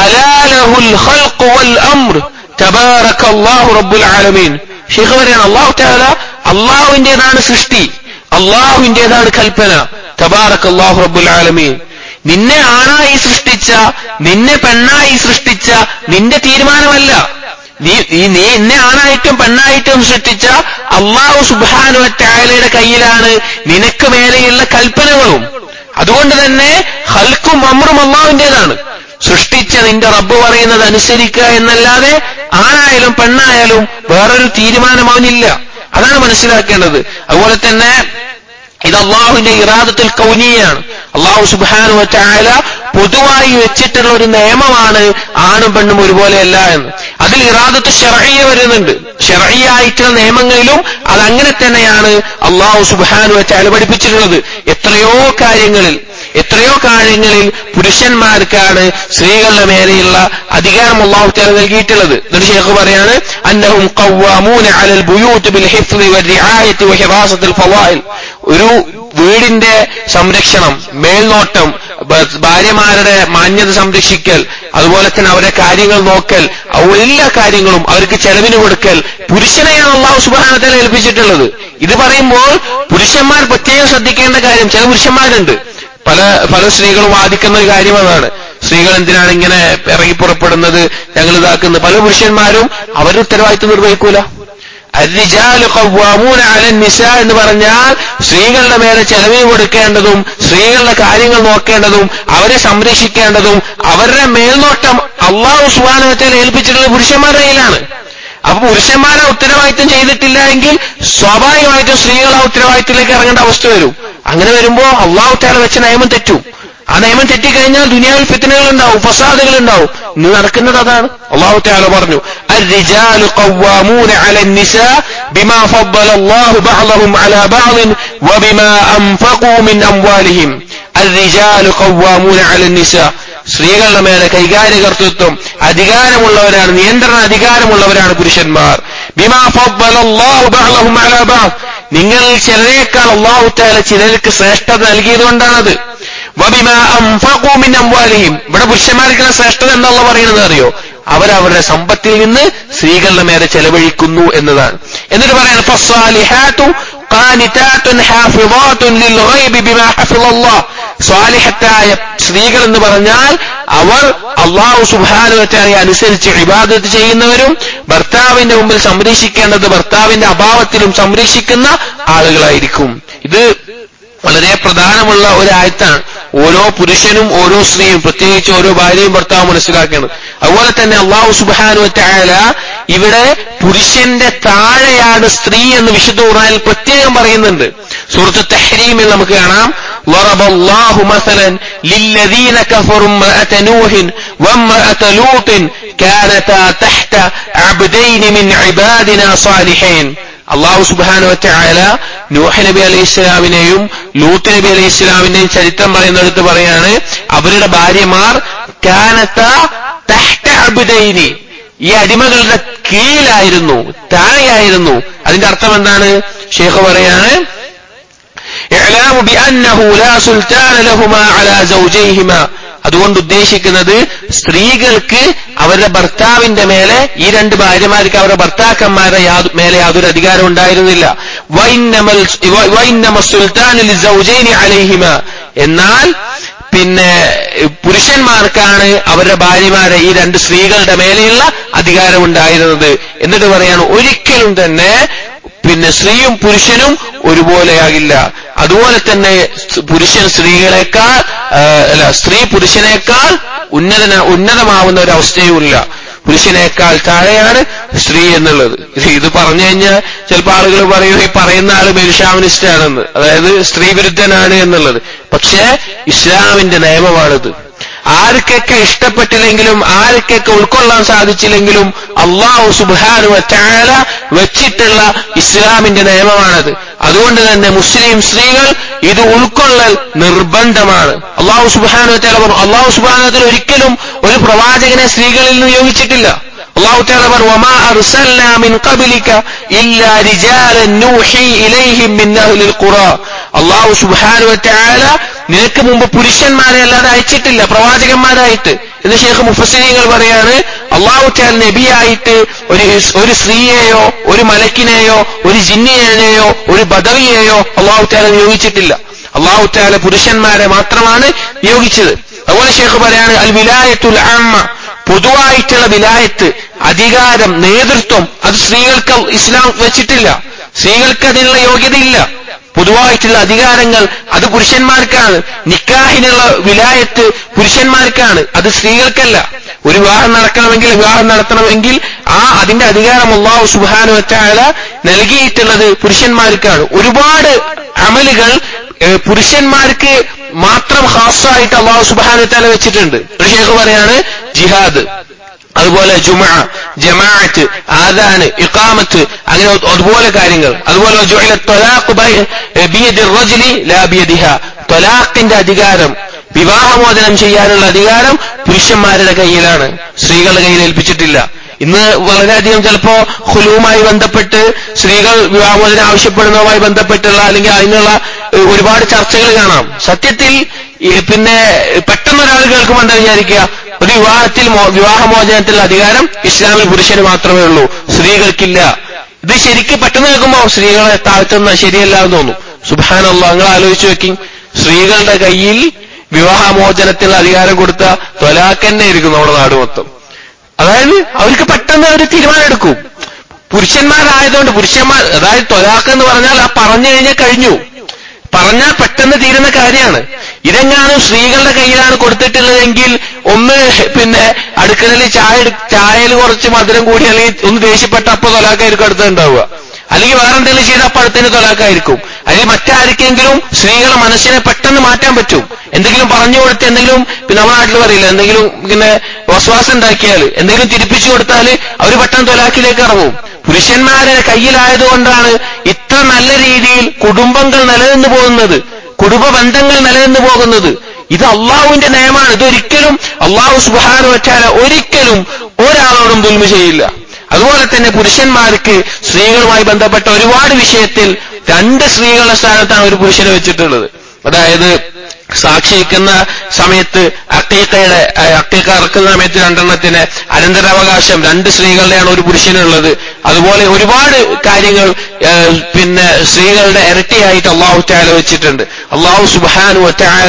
അലാലഹുൽ ഖൽഖു വൽ അംർ തബാറക അല്ലാഹു റബ്ബുൽ ആലമീൻ ഷെയ്ഖ് പറയാണ് അള്ളാഹു ചാല അള്ളാഹുവിന്റേതാണ് സൃഷ്ടി അള്ളാഹുവിന്റേതാണ് കൽപ്പന തബാറക് അള്ളാഹു റബ്ബുൽ ആലമീൻ നിന്നെ ആണായി സൃഷ്ടിച്ച നിന്നെ പെണ്ണായി സൃഷ്ടിച്ച നിന്റെ തീരുമാനമല്ല നീ നീ നീ എന്നെ ആണായിട്ടും പെണ്ണായിട്ടും സൃഷ്ടിച്ച അള്ളാഹു സുബാനുവറ്റായാലയുടെ കയ്യിലാണ് നിനക്ക് മേലെയുള്ള കൽപ്പനകളും അതുകൊണ്ട് തന്നെ ഹൽക്കും അമ്രും അള്ളാഹുവിന്റേതാണ് സൃഷ്ടിച്ച നിന്റെ റബ്ബ് പറയുന്നത് അനുസരിക്കുക എന്നല്ലാതെ ആണായാലും പെണ്ണായാലും വേറൊരു തീരുമാനം അവനില്ല അതാണ് മനസ്സിലാക്കേണ്ടത് അതുപോലെ തന്നെ ഇത് അള്ളാഹുവിന്റെ ഇറാദത്തിൽ കൗനിയാണ് അള്ളാഹു സുബാനു വറ്റായ പൊതുവായി വെച്ചിട്ടുള്ള ഒരു നിയമമാണ് ആണും പെണ്ണും ഒരുപോലെയല്ല എന്ന് അതിൽ ഇറാദത്ത് ഷെറയ്യ വരുന്നുണ്ട് ഷെറയ്യായിട്ടുള്ള നിയമങ്ങളിലും അതങ്ങനെ തന്നെയാണ് അള്ളാഹു സുബാനു വറ്റായ പഠിപ്പിച്ചിട്ടുള്ളത് എത്രയോ കാര്യങ്ങളിൽ എത്രയോ കാര്യങ്ങളിൽ പുരുഷന്മാർക്കാണ് സ്ത്രീകളുടെ മേലെയുള്ള അധികാരം അള്ളാഹു താല നൽകിയിട്ടുള്ളത് എന്നിട്ട് ഷേഖ് പറയാണ് അന്നഹും ഖവ്വാമൂന അലൽ ബുയൂത്ത് ബിൽ ഹിഫ്ളി വറിആയത്തി വഹിറാസത്തിൽ ഫവായിൽ ഒരു വീടിന്റെ സംരക്ഷണം മേൽനോട്ടം ബ- ഭാര്യമാരുടെ മാന്യത സംരക്ഷിക്കൽ അതുപോലെ തന്നെ അവരുടെ കാര്യങ്ങൾ നോക്കൽ അവ- എല്ലാ കാര്യങ്ങളും അവർക്ക് ചെലവിന് കൊടുക്കൽ പുരുഷനെയാണ് അള്ളാഹു സുബാനത്തെ ഏൽപ്പിച്ചിട്ടുള്ളത് ഇത് പറയുമ്പോൾ പുരുഷന്മാർ പ്രത്യേകം ശ്രദ്ധിക്കേണ്ട കാര്യം ചില പുരുഷന്മാരുണ്ട് പല പല സ്ത്രീകളും വാദിക്കുന്ന ഒരു കാര്യം അതാണ് സ്ത്രീകൾ എന്തിനാണ് ഇങ്ങനെ ഇറങ്ങി പുറപ്പെടുന്നത് ഞങ്ങൾ ഇതാക്കുന്നത് പല പുരുഷന്മാരും അവരുടെ ഉത്തരവാദിത്വം നിർവഹിക്കൂല الرجال قوامون على النساء എന്ന് പറഞ്ഞാൽ സ്ത്രീകളുടെ മേലെ ചെലവിന് കൊടുക്കേണ്ടതും സ്ത്രീകളുടെ കാര്യങ്ങൾ നോക്കേണ്ടതും അവരെ സംരക്ഷിക്കേണ്ടതും അവരുടെ മേൽനോട്ടം അള്ളാഹു സുബാനത്തെ ഏൽപ്പിച്ചിട്ടുള്ള പുരുഷന്മാരുടെ കയ്യിലാണ് അപ്പൊ പുരുഷന്മാരെ ഉത്തരവാദിത്വം ചെയ്തിട്ടില്ല എങ്കിൽ സ്വാഭാവികമായിട്ടും സ്ത്രീകൾ ആ ഉത്തരവാദിത്തത്തിലേക്ക് ഇറങ്ങേണ്ട അവസ്ഥ വരും അങ്ങനെ വരുമ്പോ അള്ളാഹു താല വെച്ച നിയമം തെറ്റും ആ നിയമം തെറ്റിക്കഴിഞ്ഞാൽ ദുനിയാവിൽ ഫിത്തനകൾ ഉണ്ടാവും ഫസാദുകൾ ഉണ്ടാവും ഇന്ന് നടക്കുന്നത് അതാണ് അള്ളാഹു താല പറഞ്ഞു الرجال قوامون على النساء بما فضل الله بعضهم على بعض وبما أنفقوا من أموالهم الرجال قوامون على النساء സ്ത്രീകളുടെ മേലെ കൈകാര്യകർത്തൃത്വം അധികാരമുള്ളവരാണ് നിയന്ത്രണ അധികാരമുള്ളവരാണ് പുരുഷന്മാർ ബിമാ ഫضلallahu ബഅ്ലഹും അലാ ബഅദ് നിങ്ങൾ ചിലരേക്കാൾ അള്ളാഹു തആല ചിലർക്ക് ശ്രേഷ്ഠത നൽകിയതുകൊണ്ടാണത് വബിമാ അൻഫഖൂ മിൻ അംവാലിഹിം ഇവിടെ പുരുഷന്മാർക്കുള്ള ശ്രേഷ്ഠത എന്താ അള്ളാഹ് പറയുന്നത് അറിയോ അവരവരുടെ സമ്പത്തിൽ നിന്ന് സ്ത്രീകളുടെ മേലെ ചെലവഴിക്കുന്നു എന്നതാണ് എന്നിട്ട് പറയാണ് ഫസ്സാലിഹാത്തു ഖാനിതാത്തുൻ ഹാഫിളാത്തുൻ ലിൽഗൈബി ബിമാ ഹഫിളല്ലാഹ് സ്വാലിഹത്തായ സ്ത്രീകൾ എന്ന് പറഞ്ഞാൽ അവർ അള്ളാഹു സുബാനുവറ്റായി അനുസരിച്ച് ഇബാദത്ത് ചെയ്യുന്നവരും ഭർത്താവിന്റെ മുമ്പിൽ സംരക്ഷിക്കേണ്ടത് ഭർത്താവിന്റെ അഭാവത്തിലും സംരക്ഷിക്കുന്ന ആളുകളായിരിക്കും ഇത് വളരെ പ്രധാനമുള്ള ഒരു ആയത്താണ് ഓരോ പുരുഷനും ഓരോ സ്ത്രീയും പ്രത്യേകിച്ച് ഓരോ ഭാര്യയും ഭർത്താവും മനസ്സിലാക്കേണ്ടത് അതുപോലെ തന്നെ അള്ളാഹു സുബാനു വറ്റായാല ഇവിടെ പുരുഷന്റെ താഴെയാണ് സ്ത്രീ എന്ന് വിശുദ്ധ ഖുർആനിൽ പ്രത്യേകം പറയുന്നുണ്ട് സൂറത്ത് തെഹരീമിൽ നമുക്ക് കാണാം ضرب الله مثلا للذين كفروا امرأة نوح وامرأة لوط كانتا تحت عبدين من عبادنا صالحين അള്ളാഹു സുബാന വറ്റായാല നൂഹ് നബി അലൈഹി ഇസ്ലാമിനെയും ലൂത്ത് നബി അലൈഹി ഇസ്ലാമിന്റെയും ചരിത്രം പറയുന്നിടത്ത് പറയാണ് അവരുടെ ഭാര്യമാർ കാനത്ത തഹ്ത അബുദൈനി ഈ അടിമകളുടെ കീഴിലായിരുന്നു താഴെയായിരുന്നു അതിന്റെ അർത്ഥം എന്താണ് ഷേഖ് പറയാണ് إعلام بأنه لا سلطان لهما على زوجيهما അതുകൊണ്ട് ഉദ്ദേശിക്കുന്നത് സ്ത്രീകൾക്ക് അവരുടെ ഭർത്താവിന്റെ മേലെ ഈ രണ്ട് ഭാര്യമാർക്ക് അവരുടെ ഭർത്താക്കന്മാരുടെ യാതൊ- മേലെ യാതൊരു അധികാരം ഉണ്ടായിരുന്നില്ല വൈന്നമൽ വൈന്നമ സുൽത്താനുൽ സൗജൈനി അലൈഹിമ എന്നാൽ പിന്നെ പുരുഷന്മാർക്കാണ് അവരുടെ ഭാര്യമാരെ ഈ രണ്ട് സ്ത്രീകളുടെ മേലെയുള്ള അധികാരം ഉണ്ടായിരുന്നത് എന്നിട്ട് പറയാണ് ഒരിക്കലും തന്നെ പിന്നെ സ്ത്രീയും പുരുഷനും ഒരുപോലെയാകില്ല അതുപോലെ തന്നെ സ് പുരുഷൻ സ്ത്രീകളെക്കാൾ ആ, അല്ല സ്ത്രീ പുരുഷനേക്കാൾ ഉന്നതന ഉന്നതമാവുന്ന ഒരു അവസ്ഥയുമില്ല പുരുഷനേക്കാൾ താഴെയാണ് സ്ത്രീ എന്നുള്ളത് ഇത് ഇത് പറഞ്ഞു കഴിഞ്ഞാൽ ചിലപ്പോൾ ആളുകൾ പറയും ഈ പറയുന്ന ആള് മെരുഷാമിനിസ്റ്റ് ആണെന്ന് അതായത് സ്ത്രീ വിരുദ്ധനാണ് എന്നുള്ളത് പക്ഷേ ഇസ്ലാമിന്റെ നിയമമാണിത് ആർക്കൊക്കെ ഇഷ്ടപ്പെട്ടില്ലെങ്കിലും ആർക്കൊക്കെ ഉൾക്കൊള്ളാൻ സാധിച്ചില്ലെങ്കിലും അള്ളാഹു സുബാനു വറ്റാല വെച്ചിട്ടുള്ള ഇസ്ലാമിന്റെ നിയമമാണത് അതുകൊണ്ട് തന്നെ മുസ്ലിം സ്ത്രീകൾ ഇത് ഉൾക്കൊള്ളൽ നിർബന്ധമാണ് അള്ളാഹു സുബാനു വറ്റാല പറഞ്ഞു അള്ളാഹു സുബാനത്തിൽ ഒരിക്കലും ഒരു പ്രവാചകനെ സ്ത്രീകളിൽ നിയോഗിച്ചിട്ടില്ല അള്ളാഹു تعالى പറഞ്ഞു وما أرسلنا من قبلك إلا رجالا نوحي إليهم من أهل القرى അള്ളാഹു സുബ്ഹാനഹു വതആല നിനക്ക് മുമ്പ് പുരുഷന്മാരെ അല്ലാതെ അയച്ചിട്ടില്ല പ്രവാചകന്മാരായിട്ട് എന്ന് ഷേഖ് മുഫസ്സിനീങ്ങൾ പറയാണ് അള്ളാഹു താൽ നബിയായിട്ട് ഒരു ഒരു സ്ത്രീയെയോ ഒരു മലക്കിനെയോ ഒരു ജിന്നിയെയോ ഒരു ബദവിയെയോ അള്ളാഹു താല നിയോഗിച്ചിട്ടില്ല അള്ളാഹു താല പുരുഷന്മാരെ മാത്രമാണ് നിയോഗിച്ചത് അതുപോലെ ഷേഖ് പറയാണ് അൽ വിലായത്തുൽ ആമ്മ പൊതുവായിട്ടുള്ള വിലായത്ത് അധികാരം നേതൃത്വം അത് സ്ത്രീകൾക്ക് ഇസ്ലാം വെച്ചിട്ടില്ല സ്ത്രീകൾക്ക് അതിനുള്ള യോഗ്യതയില്ല പൊതുവായിട്ടുള്ള അധികാരങ്ങൾ അത് പുരുഷന്മാർക്കാണ് നിക്കാഹിനുള്ള വിലായത്ത് പുരുഷന്മാർക്കാണ് അത് സ്ത്രീകൾക്കല്ല ഒരു വിവാഹം നടക്കണമെങ്കിൽ വിവാഹം നടത്തണമെങ്കിൽ ആ അതിന്റെ അധികാരം അള്ളാഹു സുബാനു വറ്റാല നൽകിയിട്ടുള്ളത് പുരുഷന്മാർക്കാണ് ഒരുപാട് അമലുകൾ ഏഹ്, പുരുഷന്മാർക്ക് മാത്രം ഹാസായിട്ട് അള്ളാഹു സുബാനു വറ്റാല വെച്ചിട്ടുണ്ട് ഒരു ഷേഖ് പറയാണ് ജിഹാദ് അതുപോലെ ജുമ ജമാഅത്ത് ആദാന് ഇഖാമത്ത് അങ്ങനെ അത് അതുപോലെ കാര്യങ്ങൾ അതുപോലെ ജുഇല ത്വലാഖ് ബൈ- ബിയദി റജുലി ലാ ബിയദിഹ ത്വലാഖിന്റെ അധികാരം വിവാഹമോചനം ചെയ്യാനുള്ള അധികാരം പുരുഷന്മാരുടെ കയ്യിലാണ് സ്ത്രീകളുടെ കയ്യിൽ ഏൽപ്പിച്ചിട്ടില്ല ഇന്ന് വളരെയധികം ചിലപ്പോ ഹുലുവുമായി ബന്ധപ്പെട്ട് സ്ത്രീകൾ വിവാഹമോചനം ആവശ്യപ്പെടുന്നതുമായി ബന്ധപ്പെട്ടുള്ള അല്ലെങ്കിൽ അതിനുള്ള ഏഹ്, ഒരുപാട് ചർച്ചകൾ കാണാം സത്യത്തിൽ ഈ പിന്നെ പെട്ടെന്ന് ഒരാൾ കേൾക്കുമ്പോൾ എന്താ വിചാരിക്കുക ഒരു വിവാഹത്തിൽ മോ- വിവാഹമോചനത്തിലുള്ള അധികാരം ഇസ്ലാമിൽ പുരുഷന് മാത്രമേ ഉള്ളൂ സ്ത്രീകൾക്കില്ല ഇത് ശരിക്ക് പെട്ടെന്ന് കേൾക്കുമ്പോൾ സ്ത്രീകളെ താഴ്ത്തുന്ന ശരിയല്ല എന്ന് തോന്നും സുബാനല്ല നിങ്ങൾ ആലോചിച്ച് വെക്കി സ്ത്രീകളുടെ കയ്യിൽ വിവാഹമോചനത്തിനുള്ള അധികാരം കൊടുത്ത തൊലാക്കന്നെ ഇരിക്കും നമ്മുടെ നാട് മൊത്തം അതായത് അവർക്ക് പെട്ടെന്ന് ഒരു തീരുമാനം എടുക്കും പുരുഷന്മാരായതുകൊണ്ട് പുരുഷന്മാർ അതായത് തൊലാക്ക് എന്ന് പറഞ്ഞാൽ ആ പറഞ്ഞു കഴിഞ്ഞാൽ കഴിഞ്ഞു പറഞ്ഞാൽ പെട്ടെന്ന് തീരുന്ന കാര്യമാണ് ഇതെങ്ങാനും സ്ത്രീകളുടെ കയ്യിലാണ് കൊടുത്തിട്ടുള്ളതെങ്കിൽ ഒന്ന് പിന്നെ അടുക്കളയിൽ ചായ എടു- ചായയിൽ കുറച്ച് മധുരം കൂടി അല്ലെങ്കിൽ ഒന്ന് ദേഷ്യപ്പെട്ട അപ്പൊ തൊലാക്കായിരിക്കും അടുത്തുണ്ടാവുക അല്ലെങ്കിൽ വേറെ എന്തെങ്കിലും ചെയ്ത അപ്പൊ അടുത്തിന് തൊലാക്കായിരിക്കും അല്ലെങ്കിൽ മറ്റാർക്കെങ്കിലും സ്ത്രീകളെ മനസ്സിനെ പെട്ടെന്ന് മാറ്റാൻ പറ്റും എന്തെങ്കിലും പറഞ്ഞു കൊടുത്ത് എന്തെങ്കിലും പിന്നെ നമ്മുടെ നാട്ടിൽ പറയില്ല എന്തെങ്കിലും പിന്നെ വസ്വാസം ഉണ്ടാക്കിയാൽ എന്തെങ്കിലും തിരിപ്പിച്ചു കൊടുത്താൽ അവർ പെട്ടെന്ന് തൊലാക്കിലേക്ക് ഇറങ്ങും പുരുഷന്മാരുടെ കയ്യിലായതുകൊണ്ടാണ് ഇത്ര നല്ല രീതിയിൽ കുടുംബങ്ങൾ നിലനിന്ന് പോകുന്നത് കുടുംബ ബന്ധങ്ങൾ നിലനിന്ന് പോകുന്നത് ഇത് അള്ളാഹുവിന്റെ നയമാണ് ഇതൊരിക്കലും അള്ളാഹു സുബാനു വച്ചാല ഒരിക്കലും ഒരാളോടും ദുൽമ ചെയ്യില്ല അതുപോലെ തന്നെ പുരുഷന്മാർക്ക് സ്ത്രീകളുമായി ബന്ധപ്പെട്ട ഒരുപാട് വിഷയത്തിൽ രണ്ട് സ്ത്രീകളുടെ സ്ഥാനത്താണ് ഒരു പുരുഷനെ വെച്ചിട്ടുള്ളത് അതായത് സാക്ഷിക്കുന്ന സമയത്ത് അക്കീക്കയുടെ അക്കീക്ക ഇറക്കുന്ന സമയത്ത് രണ്ടെണ്ണത്തിന് അനന്തരാവകാശം രണ്ട് സ്ത്രീകളുടെയാണ് ഒരു പുരുഷനുള്ളത് അതുപോലെ ഒരുപാട് കാര്യങ്ങൾ ഏഹ്, പിന്നെ സ്ത്രീകളുടെ ഇരട്ടിയായിട്ട് അള്ളാഹു ത്യാല വെച്ചിട്ടുണ്ട് അള്ളാഹു സുബാനു ത്യാല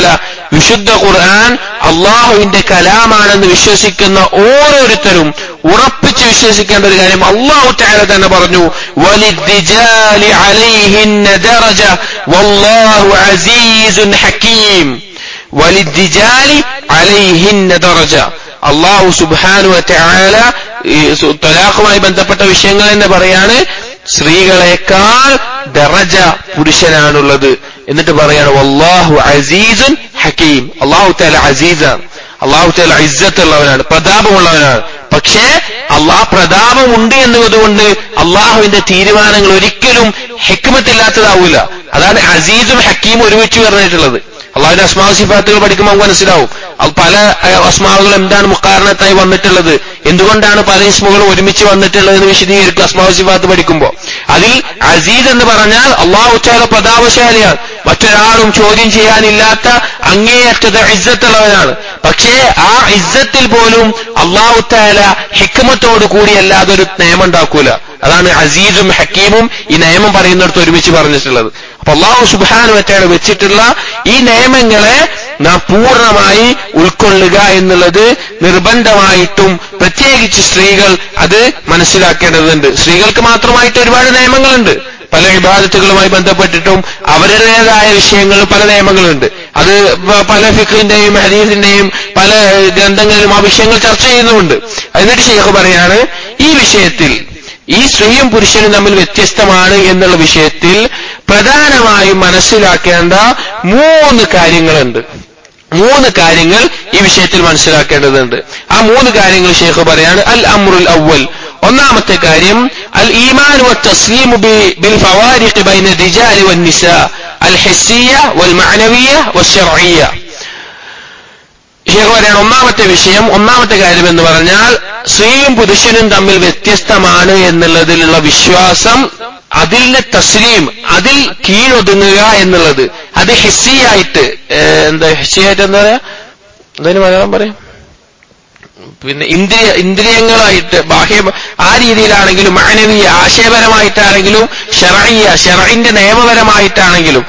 വിശുദ്ധ ഖുർആൻ അള്ളാഹുവിന്റെ കലാമാണെന്ന് വിശ്വസിക്കുന്ന ഓരോരുത്തരും ഉറപ്പിച്ച് വിശ്വസിക്കേണ്ട ഒരു കാര്യം അള്ളാഹു താല തന്നെ പറഞ്ഞു വലിദ്ദിജാലി അലൈഹിന്ന ദറജ വല്ലാഹു അസീസുൻ ഹക്കീം വലിദ്ദിജാലി അലൈഹിന്ന ദറജ അള്ളാഹു സുബ്ഹാനു വതആല തലാഖുമായി ബന്ധപ്പെട്ട വിഷയങ്ങൾ തന്നെ പറയാണ് സ്ത്രീകളെക്കാൾ ദറജ പുരുഷനാണുള്ളത് എന്നിട്ട് പറയാണ് വല്ലാഹു അസീസുൻ ഹക്കീം അള്ളാഹു താല അസീസാണ് അള്ളാഹു താല ഇസ്സത്തുള്ളവനാണ് പ്രതാപമുള്ളവനാണ് പക്ഷേ അള്ളാഹ് പ്രതാപമുണ്ട് എന്നതുകൊണ്ട് അള്ളാഹുവിന്റെ തീരുമാനങ്ങൾ ഒരിക്കലും ഹെക്മത്തില്ലാത്തതാവൂല അതാണ് അസീസും ഹക്കീമും ഒരുമിച്ച് പറഞ്ഞിട്ടുള്ളത് അള്ളാഹുവിന്റെ അസ്മാവ് സിഫാത്തുകൾ പഠിക്കുമ്പോൾ നമുക്ക് മനസ്സിലാവും അത് പല അസ്മാവുകൾ എന്താണ് മുക്കാരണത്തായി വന്നിട്ടുള്ളത് എന്തുകൊണ്ടാണ് പല ഇസ്മുകളും ഒരുമിച്ച് വന്നിട്ടുള്ളത് എന്ന് വിശദീകരിക്കും അസ്മാവ് സിഫാത്ത് പഠിക്കുമ്പോൾ അതിൽ അസീസ് എന്ന് പറഞ്ഞാൽ അള്ളാഹു ചാല പ്രതാപശാലിയാണ് മറ്റൊരാളും ചോദ്യം ചെയ്യാനില്ലാത്ത അങ്ങേയറ്റത് ഇസ്സത്തുള്ളവനാണ് പക്ഷേ ആ ഇസ്സത്തിൽ പോലും അള്ളാഹു താല ഹിക്മത്തോടു കൂടി അല്ലാതെ ഒരു നിയമം ഉണ്ടാക്കൂല അതാണ് അസീസും ഹക്കീമും ഈ നിയമം പറയുന്നിടത്ത് ഒരുമിച്ച് പറഞ്ഞിട്ടുള്ളത് അപ്പൊ അള്ളാഹു സുബാനു വറ്റാണ് വെച്ചിട്ടുള്ള ഈ നിയമങ്ങളെ നാം പൂർണ്ണമായി ഉൾക്കൊള്ളുക എന്നുള്ളത് നിർബന്ധമായിട്ടും പ്രത്യേകിച്ച് സ്ത്രീകൾ അത് മനസ്സിലാക്കേണ്ടതുണ്ട് സ്ത്രീകൾക്ക് മാത്രമായിട്ട് ഒരുപാട് നിയമങ്ങളുണ്ട് പല വിഭാഗത്തുകളുമായി ബന്ധപ്പെട്ടിട്ടും അവരുടേതായ വിഷയങ്ങളിൽ പല നിയമങ്ങളുണ്ട് അത് പല ഫിഖിന്റെയും ഹദീസിന്റെയും പല ഗ്രന്ഥങ്ങളിലും ആ വിഷയങ്ങൾ ചർച്ച ചെയ്യുന്നുമുണ്ട് എന്നിട്ട് ഷെയ്ഖ് പറയാണ് ഈ വിഷയത്തിൽ ഈ സ്ത്രീയും പുരുഷനും തമ്മിൽ വ്യത്യസ്തമാണ് എന്നുള്ള വിഷയത്തിൽ പ്രധാനമായും മനസ്സിലാക്കേണ്ട മൂന്ന് കാര്യങ്ങളുണ്ട് മൂന്ന് കാര്യങ്ങൾ ഈ വിഷയത്തിൽ മനസ്സിലാക്കേണ്ടതുണ്ട് ആ മൂന്ന് കാര്യങ്ങൾ ഷെയ്ഖ് പറയാണ് അൽ അമ്രുൽ അവൽ ഒന്നാമത്തെ കാര്യം അൽ ഈമാൻ والتسليم بالفوارق بين الرجال والنساء الحسية والمعنوية والشرعية ഷെയ്ഖ് പറയാണ് ഒന്നാമത്തെ വിഷയം ഒന്നാമത്തെ കാര്യം എന്ന് പറഞ്ഞാൽ സ്ത്രീയും പുരുഷനും തമ്മിൽ വ്യത്യസ്തമാണ് എന്നുള്ളതിലുള്ള വിശ്വാസം അതിലെ തസ്ലീം അതിൽ കീഴൊതുങ്ങുക എന്നുള്ളത് അത് ഹിസ്സിയായിട്ട് എന്താ ഹിസ്സിയായിട്ട് എന്താ പറയാ എന്തായാലും മലയാളം പറയും പിന്നെ ഇന്ദ്രിയ ഇന്ദ്രിയങ്ങളായിട്ട് ബാഹ്യ ആ രീതിയിലാണെങ്കിലും മാനവീയ ആശയപരമായിട്ടാണെങ്കിലും ഷെറയ്യ ഷെറയിന്റെ നിയമപരമായിട്ടാണെങ്കിലും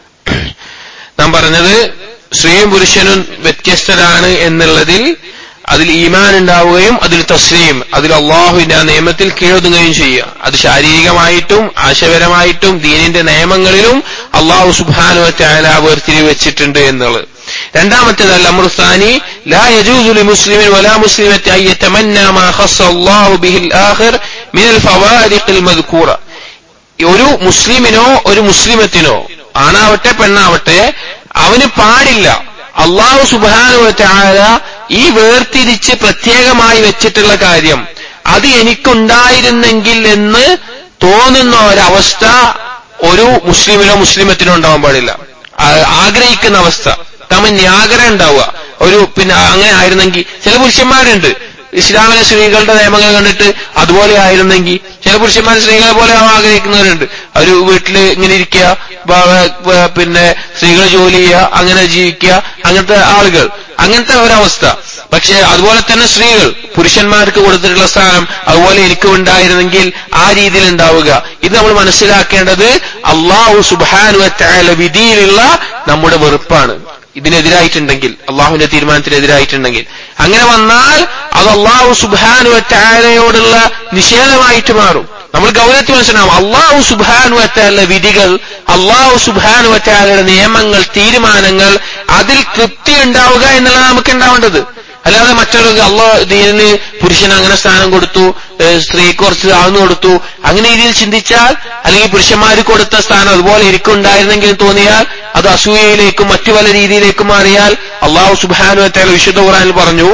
നാം പറഞ്ഞത് സ്ത്രീയും പുരുഷനും വ്യത്യസ്തരാണ് എന്നുള്ളതിൽ അതിൽ ഈമാൻ ഉണ്ടാവുകയും അതിൽ തസ്ലീം അതിൽ അള്ളാഹുവിന്റെ ആ നിയമത്തിൽ കീഴൊതുങ്ങുകയും ചെയ്യുക അത് ശാരീരികമായിട്ടും ആശയപരമായിട്ടും ദീനിന്റെ നിയമങ്ങളിലും അള്ളാഹു സുബാനുവത്തെ അയല വേർതിരിവ് വെച്ചിട്ടുണ്ട് എന്നുള്ളത് രണ്ടാമത്തേത് അൽ അമൃസ്ഥാനി ലാ യജൂസു ലിമുസ്ലിമിൻ വലാ മുസ്ലിമത്തി അൻ യതമന്ന മാ ഖസ്സ അല്ലാഹു ബിഹിൽ ആഖിർ മിനൽ ഫവാരിഖിൽ മദ്കൂറ ഒരു മുസ്ലിമിനോ ഒരു മുസ്ലിമത്തിനോ ആണാവട്ടെ പെണ്ണാവട്ടെ അവന് പാടില്ല അള്ളാഹു സുബാനുവറ്റായ ഈ വേർതിരിച്ച് പ്രത്യേകമായി വെച്ചിട്ടുള്ള കാര്യം അത് എനിക്കുണ്ടായിരുന്നെങ്കിൽ എന്ന് തോന്നുന്ന ഒരവസ്ഥ ഒരു മുസ്ലിമിനോ മുസ്ലിമത്തിനോ ഉണ്ടാവാൻ പാടില്ല ആഗ്രഹിക്കുന്ന അവസ്ഥ തമന്യ ആഗ്രഹം ഉണ്ടാവുക ഒരു പിന്നെ അങ്ങനെ ആയിരുന്നെങ്കിൽ ചില പുരുഷന്മാരുണ്ട് ഇസ്ലാമിലെ സ്ത്രീകളുടെ നിയമങ്ങൾ കണ്ടിട്ട് അതുപോലെ ആയിരുന്നെങ്കിൽ ചില പുരുഷന്മാർ സ്ത്രീകളെ പോലെ ആഗ്രഹിക്കുന്നവരുണ്ട് അവർ വീട്ടിൽ ഇങ്ങനെ ഇരിക്കുക പിന്നെ സ്ത്രീകൾ ജോലി ചെയ്യുക അങ്ങനെ ജീവിക്കുക അങ്ങനത്തെ ആളുകൾ അങ്ങനത്തെ ഒരവസ്ഥ പക്ഷെ അതുപോലെ തന്നെ സ്ത്രീകൾ പുരുഷന്മാർക്ക് കൊടുത്തിട്ടുള്ള സ്ഥാനം അതുപോലെ എനിക്ക് ഉണ്ടായിരുന്നെങ്കിൽ ആ രീതിയിൽ ഉണ്ടാവുക ഇത് നമ്മൾ മനസ്സിലാക്കേണ്ടത് അള്ളാഹു സുബാനുവറ്റായ വിധിയിലുള്ള നമ്മുടെ വെറുപ്പാണ് ഇതിനെതിരായിട്ടുണ്ടെങ്കിൽ അള്ളാഹുവിന്റെ തീരുമാനത്തിനെതിരായിട്ടുണ്ടെങ്കിൽ അങ്ങനെ വന്നാൽ അത് അള്ളാഹു സുബാനുവറ്റാലയോടുള്ള നിഷേധമായിട്ട് മാറും നമ്മൾ ഗൗരവത്തിൽ മനസ്സിലാവും അള്ളാഹു സുബാനുവറ്റാലുള്ള വിധികൾ അള്ളാഹു സുബാനുവറ്റാലയുടെ നിയമങ്ങൾ തീരുമാനങ്ങൾ അതിൽ തൃപ്തി ഉണ്ടാവുക എന്നുള്ളതാണ് നമുക്ക് ഉണ്ടാവേണ്ടത് അല്ലാതെ മറ്റൊരു അള്ളാഹ് ദീനിന് പുരുഷന് അങ്ങനെ സ്ഥാനം കൊടുത്തു സ്ത്രീക്ക് കുറച്ച് താഴ്ന്നു കൊടുത്തു അങ്ങനെ രീതിയിൽ ചിന്തിച്ചാൽ അല്ലെങ്കിൽ പുരുഷന്മാർ കൊടുത്ത സ്ഥാനം അതുപോലെ എനിക്കുണ്ടായിരുന്നെങ്കിൽ തോന്നിയാൽ അത് അസൂയയിലേക്കും മറ്റു പല രീതിയിലേക്കും മാറിയാൽ അള്ളാഹു സുബാനു വിശുദ്ധ ഖുറാനിൽ പറഞ്ഞു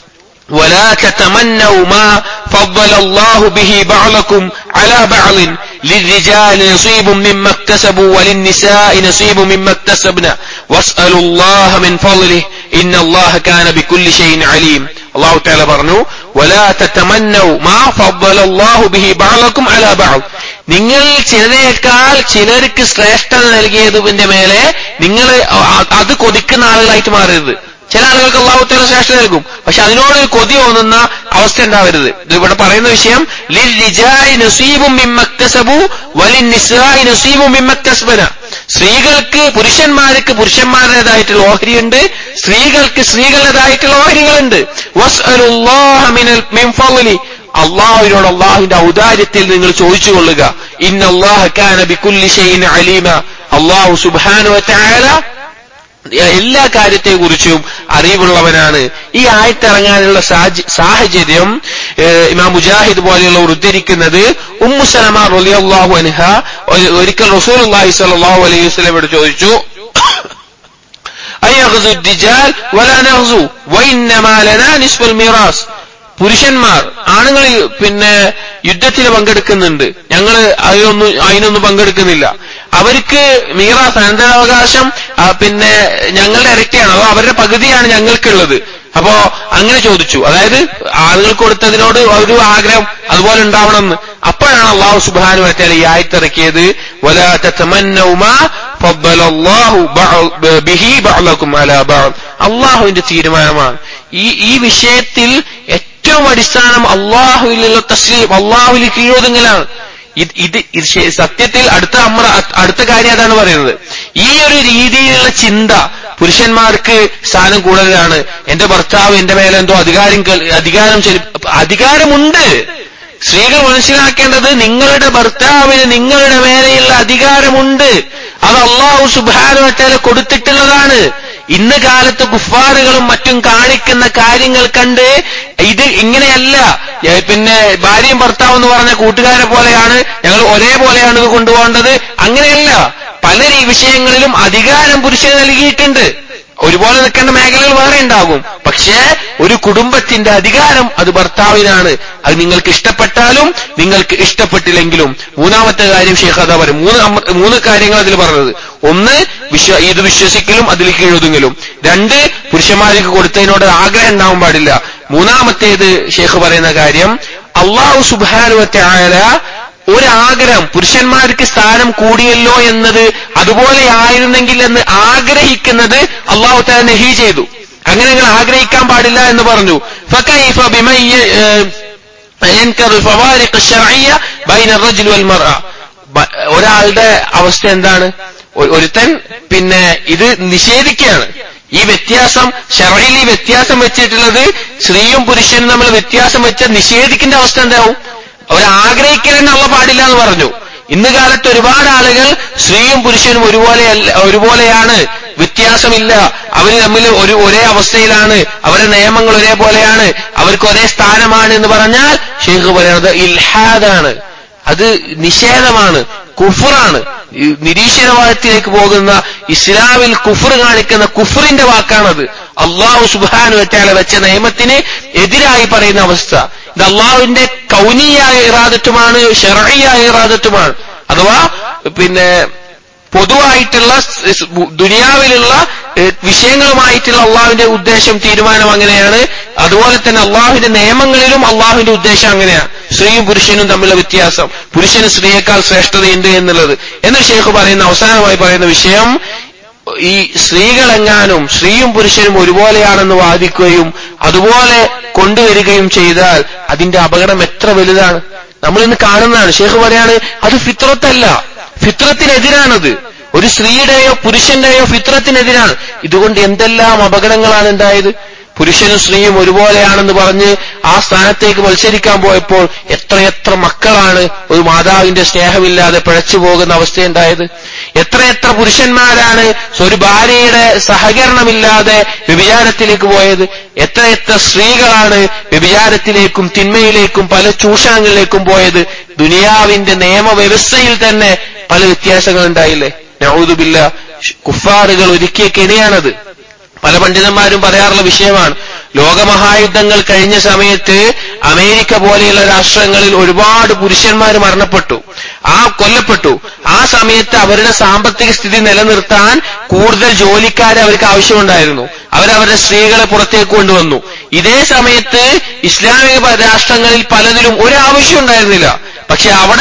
ولا تتمنوا ما فضل الله به بعضكم على بعض للرجال نصيب مما اكتسبوا وللنساء نصيب مما اكتسبنا واسألوا الله من فضله إن الله كان بكل شيء عليم الله تعالى പറഞ്ഞു ولا تتمنوا ما فضل الله به بعضكم على بعض നിങ്ങൾ ചിലരേക്കാൾ ചിലർക്ക് ശ്രേഷ്ഠത നൽകിയതിന്റെ മേലെ നിങ്ങൾ അത് കൊതിക്കുന്ന ആളുകളായിട്ട് മാറരുത് ചില ആളുകൾക്ക് അള്ളാഹുത്തേല ശ്രേഷ്ഠ നൽകും പക്ഷെ അതിനോട് ഒരു കൊതി തോന്നുന്ന അവസ്ഥ ഉണ്ടാവരുത് ഇത് ഇവിടെ പറയുന്ന വിഷയം ലിൽ റിജാലി നസീബും മിമ്മക്തസബു വലിൻ നിസ്സായി നസീബും മിമ്മക്തസ്ബന സ്ത്രീകൾക്ക് പുരുഷന്മാർക്ക് പുരുഷന്മാരുടേതായിട്ടുള്ള ഓഹരിയുണ്ട് സ്ത്രീകൾക്ക് സ്ത്രീകളുടേതായിട്ടുള്ള ഓഹരികളുണ്ട് വസ്അലുല്ലാഹ മിനൽ മിൻ ഫളലി അള്ളാഹുവിനോട് അള്ളാഹുവിന്റെ ഔദാര്യത്തിൽ നിങ്ങൾ ചോദിച്ചു കൊള്ളുക ഇന്നല്ലാഹ കാന ബികുല്ലി ഷൈഇൻ അലീമ അള്ളാഹു സുബ്ഹാനഹു വതആല എല്ലാ കാര്യത്തെക്കുറിച്ചും അറിവുള്ളവനാണ് ഈ ആയത്തിറങ്ങാനുള്ള സാഹച- സാഹചര്യം ഏഹ്, ഇമാം മുജാഹിദ് പോലെയുള്ളവർ ഉദ്ധരിക്കുന്നത് ഉമ്മു സലമ റളിയല്ലാഹു അൻഹ ഒ- ഒരിക്കൽ റസൂലുള്ളാഹി സ്വല്ലല്ലാഹു അലൈഹി വസല്ലമയോട് ചോദിച്ചു അയഗ്സു الدجال ولا نغزو وإنما لنا نصف الميراث പുരുഷന്മാർ ആണുങ്ങൾ പിന്നെ യുദ്ധത്തിൽ പങ്കെടുക്കുന്നുണ്ട് ഞങ്ങൾ അതിനൊന്നും അതിനൊന്നും പങ്കെടുക്കുന്നില്ല അവർക്ക് മീറാസ് അനന്തരാവകാശം ആ, പിന്നെ ഞങ്ങളുടെ ഇരട്ടിയാണ് അതോ അവരുടെ പകുതിയാണ് ഞങ്ങൾക്കുള്ളത് അപ്പോ അങ്ങനെ ചോദിച്ചു അതായത് ആളുകൾക്ക് കൊടുത്തതിനോട് ഒരു ആഗ്രഹം അതുപോലെ ഉണ്ടാവണമെന്ന് അപ്പോഴാണ് അള്ളാഹു സുബാനു വറ്റാൽ ഈ ആയത്തിറക്കിയത് وَلَا تَتَمَنَّوْا مَا فَضَّلَ اللَّهُ بَعْ- بِهِ بَعْضَكُمْ عَلَى بَعْضٍ അള്ളാഹുവിന്റെ തീരുമാനമാണ് ഈ ഈ വിഷയത്തിൽ ഏറ്റവും അടിസ്ഥാനം അള്ളാഹുവിലുള്ള തസ്ലീം അള്ളാഹുവിൽ കീഴൊതുങ്ങലാണ് ഇത് ഇത് ഇത് ശ- സത്യത്തിൽ അടുത്ത അമ്ര അടുത്ത കാര്യം അതാണ് പറയുന്നത് ഈ ഒരു രീതിയിലുള്ള ചിന്ത പുരുഷന്മാർക്ക് സ്ഥാനം കൂടുതലാണ് എന്റെ ഭർത്താവ് എന്റെ മേലെ എന്തോ അധികാരം കൽ- അധികാരം ചെലു- അധികാരമുണ്ട് സ്ത്രീകൾ മനസ്സിലാക്കേണ്ടത് നിങ്ങളുടെ ഭർത്താവിന് നിങ്ങളുടെ മേലെയുള്ള അധികാരമുണ്ട് അത് അള്ളാഹു സുബാനുവറ്റാല കൊടുത്തിട്ടുള്ളതാണ് ഇന്ന് കാലത്ത് കുഫാറുകളും മറ്റും കാണിക്കുന്ന കാര്യങ്ങൾ കണ്ട് ഇത് ഇങ്ങനെയല്ല ഏ, പിന്നെ ഭാര്യയും ഭർത്താവ് എന്ന് പറഞ്ഞ കൂട്ടുകാരെ പോലെയാണ് ഞങ്ങൾ ഒരേപോലെയാണ് ഇത് കൊണ്ടുപോകേണ്ടത് അങ്ങനെയല്ല പല രീ- വിഷയങ്ങളിലും അധികാരം പുരുഷന് നൽകിയിട്ടുണ്ട് ഒരുപോലെ നിൽക്കേണ്ട മേഖലകൾ വേറെ ഉണ്ടാകും പക്ഷേ ഒരു കുടുംബത്തിന്റെ അധികാരം അത് ഭർത്താവിനാണ് അത് നിങ്ങൾക്ക് ഇഷ്ടപ്പെട്ടാലും നിങ്ങൾക്ക് ഇഷ്ടപ്പെട്ടില്ലെങ്കിലും മൂന്നാമത്തെ കാര്യം ഷേഖ് അതാ പറയും മൂന്ന് അമ- മൂന്ന് കാര്യങ്ങൾ അതിൽ പറഞ്ഞത് ഒന്ന് വിശ്വ ഇത് വിശ്വസിക്കലും അതിൽ കീഴൊതുങ്ങലും രണ്ട് പുരുഷന്മാർക്ക് കൊടുത്തതിനോട് ആഗ്രഹം ഉണ്ടാവാൻ പാടില്ല മൂന്നാമത്തേത് ഷേഖ് പറയുന്ന കാര്യം അള്ളാഹു സുബാനുവത്തെ ആയ ഒരാഗ്രഹം പുരുഷന്മാർക്ക് സ്ഥാനം കൂടിയല്ലോ എന്നത് അതുപോലെ ആയിരുന്നെങ്കിൽ എന്ന് ആഗ്രഹിക്കുന്നത് അള്ളാഹു താല നഹി ചെയ്തു അങ്ങനെ നിങ്ങൾ ആഗ്രഹിക്കാൻ പാടില്ല എന്ന് പറഞ്ഞു فكيف بمن ي- ഏഹ് ينكر الفوارق الشرعية بين الرجل والمرأة ബ- ഒരാളുടെ അവസ്ഥ എന്താണ് ഒ- ഒരുത്തൻ പിന്നെ ഇത് നിഷേധിക്കുകയാണ് ഈ വ്യത്യാസം ഷറയിൽ ഈ വ്യത്യാസം വെച്ചിട്ടുള്ളത് സ്ത്രീയും പുരുഷനും തമ്മിൽ വ്യത്യാസം വെച്ച നിഷേധിക്കേണ്ട അവസ്ഥ എന്താവും അവരാഗ്രഹിക്കലെന്നുള്ള പാടില്ല എന്ന് പറഞ്ഞു ഇന്ന് കാലത്ത് ഒരുപാട് ആളുകൾ സ്ത്രീയും പുരുഷനും ഒരുപോലെ ഒരുപോലെയാണ് വ്യത്യാസമില്ല അവർ തമ്മിൽ ഒരു ഒരേ അവസ്ഥയിലാണ് അവരുടെ നിയമങ്ങൾ ഒരേപോലെയാണ് അവർക്ക് ഒരേ സ്ഥാനമാണ് എന്ന് പറഞ്ഞാൽ ഷെയ്ഖ് പറയുന്നത് ഇൽഹാദാണ് അത് നിഷേധമാണ് കുഫറാണ് ഈ നിരീശ്വരവാദത്തിലേക്ക് പോകുന്ന ഇസ്ലാമിൽ കുഫർ കാണിക്കുന്ന കുഫറിന്റെ വാക്കാണത് അള്ളാഹു സുബാനു വെച്ചാല വെച്ച നിയമത്തിന് എതിരായി പറയുന്ന അവസ്ഥ ഇത് അള്ളാഹുവിന്റെ കൗനിയായ ഇറാദത്തുമാണ് ഷെറയായ ഇറാദത്തുമാണ് അഥവാ പിന്നെ പൊതുവായിട്ടുള്ള സ് സ് ദുനിയാവിലുള്ള ഏഹ്, വിഷയങ്ങളുമായിട്ടുള്ള അള്ളാഹുവിന്റെ ഉദ്ദേശം തീരുമാനം അങ്ങനെയാണ് അതുപോലെ തന്നെ അള്ളാഹുവിന്റെ നിയമങ്ങളിലും അള്ളാഹുവിന്റെ ഉദ്ദേശം അങ്ങനെയാണ് സ്ത്രീയും പുരുഷനും തമ്മിലുള്ള വ്യത്യാസം പുരുഷന് സ്ത്രീയേക്കാൾ ശ്രേഷ്ഠതയുണ്ട് എന്നുള്ളത് എന്ന് ഷേഖ് പറയുന്ന അവസാനമായി പറയുന്ന വിഷയം ഈ സ്ത്രീകളെങ്ങാനും സ്ത്രീയും പുരുഷനും ഒരുപോലെയാണെന്ന് വാദിക്കുകയും അതുപോലെ കൊണ്ടുവരികയും ചെയ്താൽ അതിന്റെ അപകടം എത്ര വലുതാണ് നമ്മൾ ഇന്ന് കാണുന്നതാണ് ഷേഖ് പറയാണ് അത് ഫിത്രത്തല്ല ഫിത്രത്തിനെതിരാണത് ഒരു സ്ത്രീയുടെയോ പുരുഷന്റെയോ ഫിത്രത്തിനെതിരാണ് ഇതുകൊണ്ട് എന്തെല്ലാം അപകടങ്ങളാണ് ഉണ്ടായത് പുരുഷനും സ്ത്രീയും ഒരുപോലെയാണെന്ന് പറഞ്ഞ് ആ സ്ഥാനത്തേക്ക് മത്സരിക്കാൻ പോയപ്പോൾ എത്രയെത്ര മക്കളാണ് ഒരു മാതാവിന്റെ സ്നേഹമില്ലാതെ പിഴച്ചു പോകുന്ന അവസ്ഥയുണ്ടായത് എത്രയെത്ര പുരുഷന്മാരാണ് ഒരു ഭാര്യയുടെ സഹകരണമില്ലാതെ വ്യഭിചാരത്തിലേക്ക് പോയത് എത്രയെത്ര സ്ത്രീകളാണ് വ്യഭിചാരത്തിലേക്കും തിന്മയിലേക്കും പല ചൂഷണങ്ങളിലേക്കും പോയത് ദുനിയാവിന്റെ നിയമവ്യവസ്ഥയിൽ തന്നെ പല വ്യത്യാസങ്ങൾ ഉണ്ടായില്ലേ നൗദുബില്ല കുഫാറുകൾ ഒരുക്കിയ കെണിയാണത് പല പണ്ഡിതന്മാരും പറയാറുള്ള വിഷയമാണ് ലോകമഹായുദ്ധങ്ങൾ കഴിഞ്ഞ സമയത്ത് അമേരിക്ക പോലെയുള്ള രാഷ്ട്രങ്ങളിൽ ഒരുപാട് പുരുഷന്മാർ മരണപ്പെട്ടു ആ കൊല്ലപ്പെട്ടു ആ സമയത്ത് അവരുടെ സാമ്പത്തിക സ്ഥിതി നിലനിർത്താൻ കൂടുതൽ ജോലിക്കാരെ അവർക്ക് ആവശ്യമുണ്ടായിരുന്നു അവരവരുടെ സ്ത്രീകളെ പുറത്തേക്ക് കൊണ്ടുവന്നു ഇതേ സമയത്ത് ഇസ്ലാമിക രാഷ്ട്രങ്ങളിൽ പലതിലും ഒരു ആവശ്യം ഉണ്ടായിരുന്നില്ല പക്ഷെ അവിടെ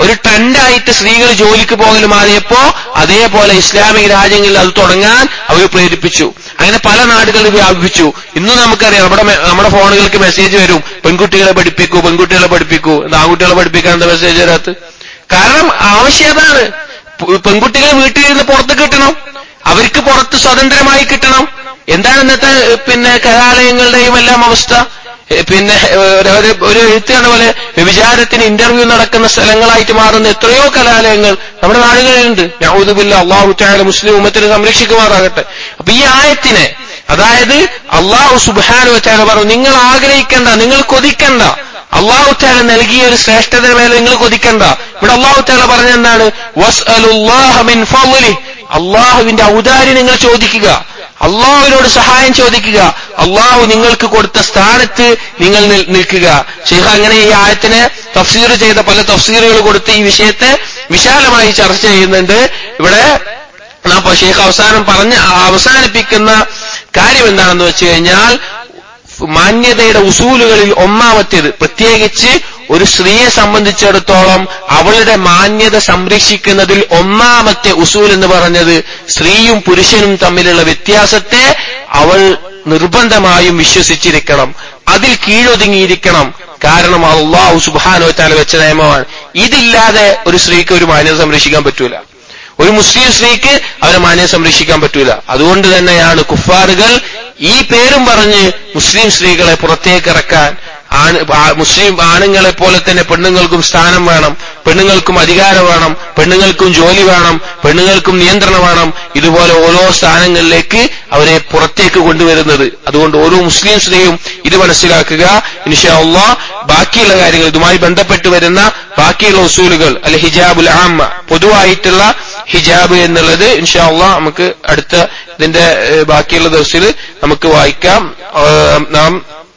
ഒരു ട്രെൻഡായിട്ട് സ്ത്രീകൾ ജോലിക്ക് പോകൽ മാറിയപ്പോ അതേപോലെ ഇസ്ലാമിക രാജ്യങ്ങളിൽ അത് തുടങ്ങാൻ അവർ പ്രേരിപ്പിച്ചു അങ്ങനെ പല നാടുകളിൽ വ്യാപിപ്പിച്ചു ഇന്നും നമുക്കറിയാം നമ്മുടെ മെ- നമ്മുടെ ഫോണുകൾക്ക് മെസ്സേജ് വരും പെൺകുട്ടികളെ പഠിപ്പിക്കൂ പെൺകുട്ടികളെ പഠിപ്പിക്കൂ എന്താ ആൺകുട്ടികളെ പഠിപ്പിക്കാൻ എന്താ മെസ്സേജ് വരാത്ത കാരണം ആവശ്യം അതാണ് പ് പെൺകുട്ടികളെ വീട്ടിൽ നിന്ന് പുറത്ത് കിട്ടണം അവർക്ക് പുറത്ത് സ്വതന്ത്രമായി കിട്ടണം എന്താണ് ഇന്നത്തെ ഏഹ്, പിന്നെ കലാലയങ്ങളുടെയും എല്ലാം അവസ്ഥ ഏഹ്, പിന്നെ ഏഹ്, ഒരു- ഒരു- ഒരു എഴുത്താണ് പോലെ വ്യഭിചാരത്തിന് ഇന്റർവ്യൂ നടക്കുന്ന സ്ഥലങ്ങളായിട്ട് മാറുന്ന എത്രയോ കലാലയങ്ങൾ നമ്മുടെ നാടുകളിലുണ്ട് യഹൂദുബില്ല അള്ളാഹു ചായ മുസ്ലിം ഉമ്മത്തിനെ സംരക്ഷിക്കുമാറാകട്ടെ അപ്പൊ ഈ ആയത്തിനെ അതായത് അള്ളാഹു സുബാനു വെച്ചാൽ പറഞ്ഞു നിങ്ങൾ ആഗ്രഹിക്കണ്ട നിങ്ങൾ കൊതിക്കണ്ട അള്ളാഹു താല നൽകിയ ഒരു ശ്രേഷ്ഠത മേലെ നിങ്ങൾ കൊതിക്കണ്ട ഇവിടെ അള്ളാഹു താല പറഞ്ഞെന്താണ് വസ്അലുല്ലാഹ മിൻ ഫളലിഹി. അള്ളാഹുവിന്റെ ഔദാര്യം നിങ്ങൾ ചോദിക്കുക അള്ളാഹുവിനോട് സഹായം ചോദിക്കുക അള്ളാഹു നിങ്ങൾക്ക് കൊടുത്ത സ്ഥാനത്ത് നിങ്ങൾ നിൽ- നിൽക്കുക ഷെയ്ഖ് അങ്ങനെ ഈ ആയത്തിനെ തഫ്സീർ ചെയ്ത പല തഫ്സീറുകൾ കൊടുത്ത് ഈ വിഷയത്തെ വിശാലമായി ചർച്ച ചെയ്യുന്നുണ്ട് ഇവിടെ നാം ഇപ്പൊ ഷെയ്ഖ് അവസാനം പറഞ്ഞ് അവസാനിപ്പിക്കുന്ന കാര്യം എന്താണെന്ന് വെച്ച് കഴിഞ്ഞാൽ മാന്യതയുടെ ഉസൂലുകളിൽ ഒന്നാമത്തേത് പ്രത്യേകിച്ച് ഒരു സ്ത്രീയെ സംബന്ധിച്ചിടത്തോളം അവളുടെ മാന്യത സംരക്ഷിക്കുന്നതിൽ ഒന്നാമത്തെ ഉസൂൽ എന്ന് പറഞ്ഞത് സ്ത്രീയും പുരുഷനും തമ്മിലുള്ള വ്യത്യാസത്തെ അവൾ നിർബന്ധമായും വിശ്വസിച്ചിരിക്കണം അതിൽ കീഴൊതുങ്ങിയിരിക്കണം കാരണം അള്ളാഹു സുബാനോ താല വെച്ച നിയമമാണ് ഇതില്ലാതെ ഒരു സ്ത്രീക്ക് ഒരു മാന്യത സംരക്ഷിക്കാൻ പറ്റൂല ഒരു മുസ്ലിം സ്ത്രീക്ക് അവരെ മാന്യം സംരക്ഷിക്കാൻ പറ്റൂല അതുകൊണ്ട് തന്നെയാണ് കുഫാറുകൾ ഈ പേരും പറഞ്ഞ് മുസ്ലിം സ്ത്രീകളെ പുറത്തേക്ക് ഇറക്കാൻ ആണ് ആ- മുസ്ലിം ആണുങ്ങളെ പോലെ തന്നെ പെണ്ണുങ്ങൾക്കും സ്ഥാനം വേണം പെണ്ണുങ്ങൾക്കും അധികാരം വേണം പെണ്ണുങ്ങൾക്കും ജോലി വേണം പെണ്ണുങ്ങൾക്കും നിയന്ത്രണം വേണം ഇതുപോലെ ഓരോ സ്ഥാനങ്ങളിലേക്ക് അവരെ പുറത്തേക്ക് കൊണ്ടുവരുന്നത് അതുകൊണ്ട് ഓരോ മുസ്ലിം സ്ത്രീയും ഇത് മനസ്സിലാക്കുക ഇൻഷാ അള്ളാഹ് ബാക്കിയുള്ള കാര്യങ്ങൾ ഇതുമായി ബന്ധപ്പെട്ട് വരുന്ന ബാക്കിയുള്ള ഉസൂലുകൾ അല്ലെ ഹിജാബുൽ ആമ്മ പൊതുവായിട്ടുള്ള ഹിജാബ് എന്നുള്ളത് ഇൻഷാ അള്ളാഹ് നമുക്ക് അടുത്ത ഇതിന്റെ ഏഹ്, ബാക്കിയുള്ള ദിവസത്തിൽ നമുക്ക് വായിക്കാം ഏഹ്, നാം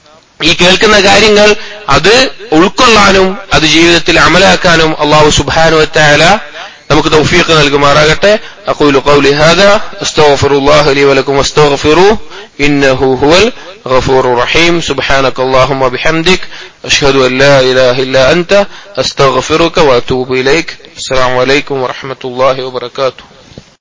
ഈ കേൾക്കുന്ന കാര്യങ്ങൾ അത് ഉൾക്കൊള്ളാനും അത് ജീവിതത്തിൽ അമലാക്കാനും അള്ളാഹു സുബ്ഹാനഹു വതആല നമുക്ക് തൗഫീഖ് നൽകുമാറാകട്ടെ أقول قولي هذا أستغفر الله لي ولكم واستغفروه إنه هو الغفور الرحيم سبحانك اللهم وبحمدك أشهد أن لا إله إلا أنت أستغفرك وأتوب إليك السلام عليكم ورحمة الله وبركاته